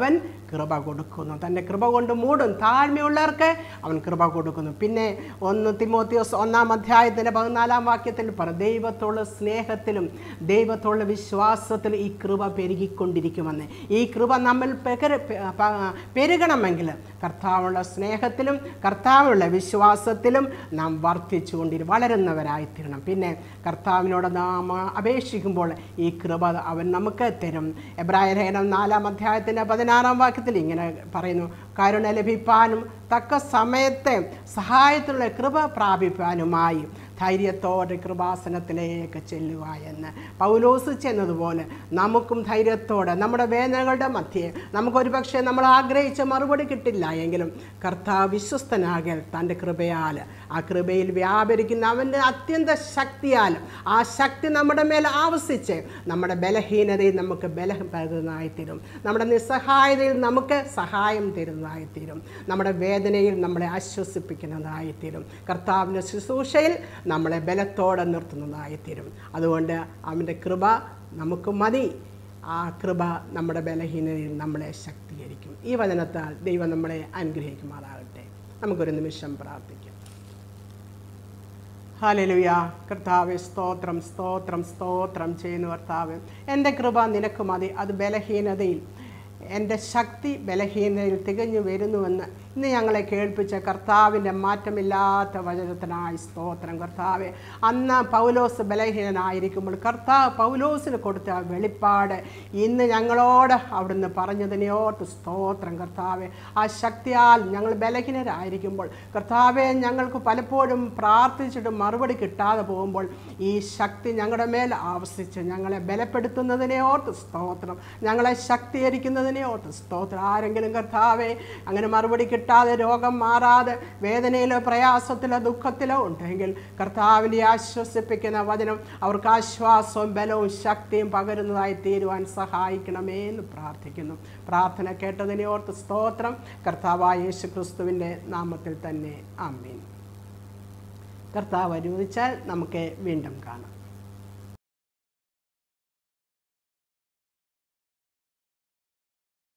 കൃപ കൊടുക്കുന്നു തൻ്റെ കൃപ കൊണ്ട് മൂടും താഴ്മയുള്ളവർക്ക് അവൻ കൃപ കൊടുക്കുന്നു പിന്നെ ഒന്ന് തിമോത്തിയോസ് ഒന്നാം അധ്യായത്തിൻ്റെ പതിനാലാം വാക്യത്തിൽ പറ ദൈവത്തോടുള്ള സ്നേഹത്തിലും ദൈവത്തോടുള്ള വിശ്വാസത്തിലും ഈ കൃപ പെരുകിക്കൊണ്ടിരിക്കുമെന്ന് ഈ കൃപ നമ്മൾ പെകര പെ- പ- പെരുകണമെങ്കിൽ കർത്താവുള്ള സ്നേഹത്തിലും കർത്താവുള്ള വിശ്വാസത്തിലും നാം വർദ്ധിച്ചുകൊണ്ടിരി വളരുന്നവരായിത്തീരണം പിന്നെ കർത്താവിനോട് നാം അപേക്ഷിക്കുമ്പോൾ ഈ കൃപ അവൻ നമുക്ക് തരും എബ്രായ ലേഖനം നാലാം അധ്യായത്തിൻ്റെ പതിനാറാം വാക്യത്തിൽ ഇങ്ങനെ പറയുന്നു കരുണ ലഭിപ്പാനും തക്ക സമയത്തെ സഹായത്തിലുള്ള കൃപ പ്രാപിപ്പാനുമായി ധൈര്യത്തോടെ കൃപാസനത്തിലേക്ക് ചെല്ലുക എന്ന് പൗലോസ് ചെന്നതുപോലെ നമുക്കും ധൈര്യത്തോടെ നമ്മുടെ വേദനകളുടെ മധ്യേ നമുക്കൊരു പക്ഷേ നമ്മൾ ആഗ്രഹിച്ച മറുപടി കിട്ടില്ല എങ്കിലും കർത്താവ് വിശ്വസ്തനാകൽ തൻ്റെ കൃപയാൽ ആ കൃപയിൽ വ്യാപരിക്കുന്ന അവൻ്റെ അത്യന്ത ശക്തിയാൽ ആ ശക്തി നമ്മുടെ മേൽ ആവസിച്ച് നമ്മുടെ ബലഹീനതയിൽ നമുക്ക് ബലം തരുന്നതായി തീരും നമ്മുടെ നിസ്സഹായതയിൽ നമുക്ക് സഹായം തരുന്നതായി തീരും നമ്മുടെ വേദനയിൽ നമ്മളെ ആശ്വസിപ്പിക്കുന്നതായി തീരും കർത്താവിൻ്റെ ശുശ്രൂഷയിൽ നമ്മളെ ബലത്തോടെ നിർത്തുന്നതായി തീരും അതുകൊണ്ട് അവൻ്റെ കൃപ നമുക്ക് മതി ആ കൃപ നമ്മുടെ ബലഹീനതയിൽ നമ്മളെ ശക്തീകരിക്കും ഈ വചനത്താൽ ദൈവം നമ്മളെ അനുഗ്രഹിക്കുമാറാകട്ടെ നമുക്കൊരു നിമിഷം പ്രാർത്ഥിക്കാം ഹാലലുയ കർത്താവെ സ്തോത്രം സ്തോത്രം സ്തോത്രം ചെയ്യുന്നു കർത്താവ് എൻ്റെ കൃപ നിനക്ക് മതി അത് ബലഹീനതയിൽ എൻ്റെ ശക്തി ബലഹീനതയിൽ തികഞ്ഞു വരുന്നുവെന്ന് ഇന്ന് ഞങ്ങളെ കേൾപ്പിച്ച കർത്താവിൻ്റെ മാറ്റമില്ലാത്ത വചനത്തിനായി സ്തോത്രം കർത്താവെ അന്ന് പൗലോസ് ബലഹീനനായിരിക്കുമ്പോൾ കർത്താവ് പൗലോസിന് കൊടുത്ത ആ വെളിപ്പാട് ഇന്ന് ഞങ്ങളോട് അവിടുന്ന് പറഞ്ഞതിനെ ഓർത്ത് സ്തോത്രം കർത്താവെ ആ ശക്തിയാൽ ഞങ്ങൾ ബലഹീനരായിരിക്കുമ്പോൾ കർത്താവെ ഞങ്ങൾക്ക് പലപ്പോഴും പ്രാർത്ഥിച്ചിട്ട് മറുപടി കിട്ടാതെ പോകുമ്പോൾ ഈ ശക്തി ഞങ്ങളുടെ മേൽ ആവസിച്ച് ഞങ്ങളെ ബലപ്പെടുത്തുന്നതിനെ ഓർത്ത് സ്തോത്രം ഞങ്ങളെ ശക്തീകരിക്കുന്നതിനെ ഓർത്ത് സ്തോത്രം ആരെങ്കിലും കർത്താവെ അങ്ങനെ മറുപടി കിട്ടാതെ രോഗം മാറാതെ വേദനയിലോ പ്രയാസത്തിലോ ദുഃഖത്തിലോ ഉണ്ടെങ്കിൽ കർത്താവിൻ്റെ ആശ്വസിപ്പിക്കുന്ന വചനം അവർക്ക് ആശ്വാസവും ബലവും ശക്തിയും പകരുന്നതായി തീരുവാൻ സഹായിക്കണമേ എന്ന് പ്രാർത്ഥിക്കുന്നു പ്രാർത്ഥന കേട്ടതിനെ ഓർത്ത് സ്തോത്രം കർത്താവായ യേശു ക്രിസ്തുവിൻ്റെ നാമത്തിൽ തന്നെ ആമീൻ കർത്താവ് അനുവദിച്ചാൽ നമുക്ക് വീണ്ടും കാണാം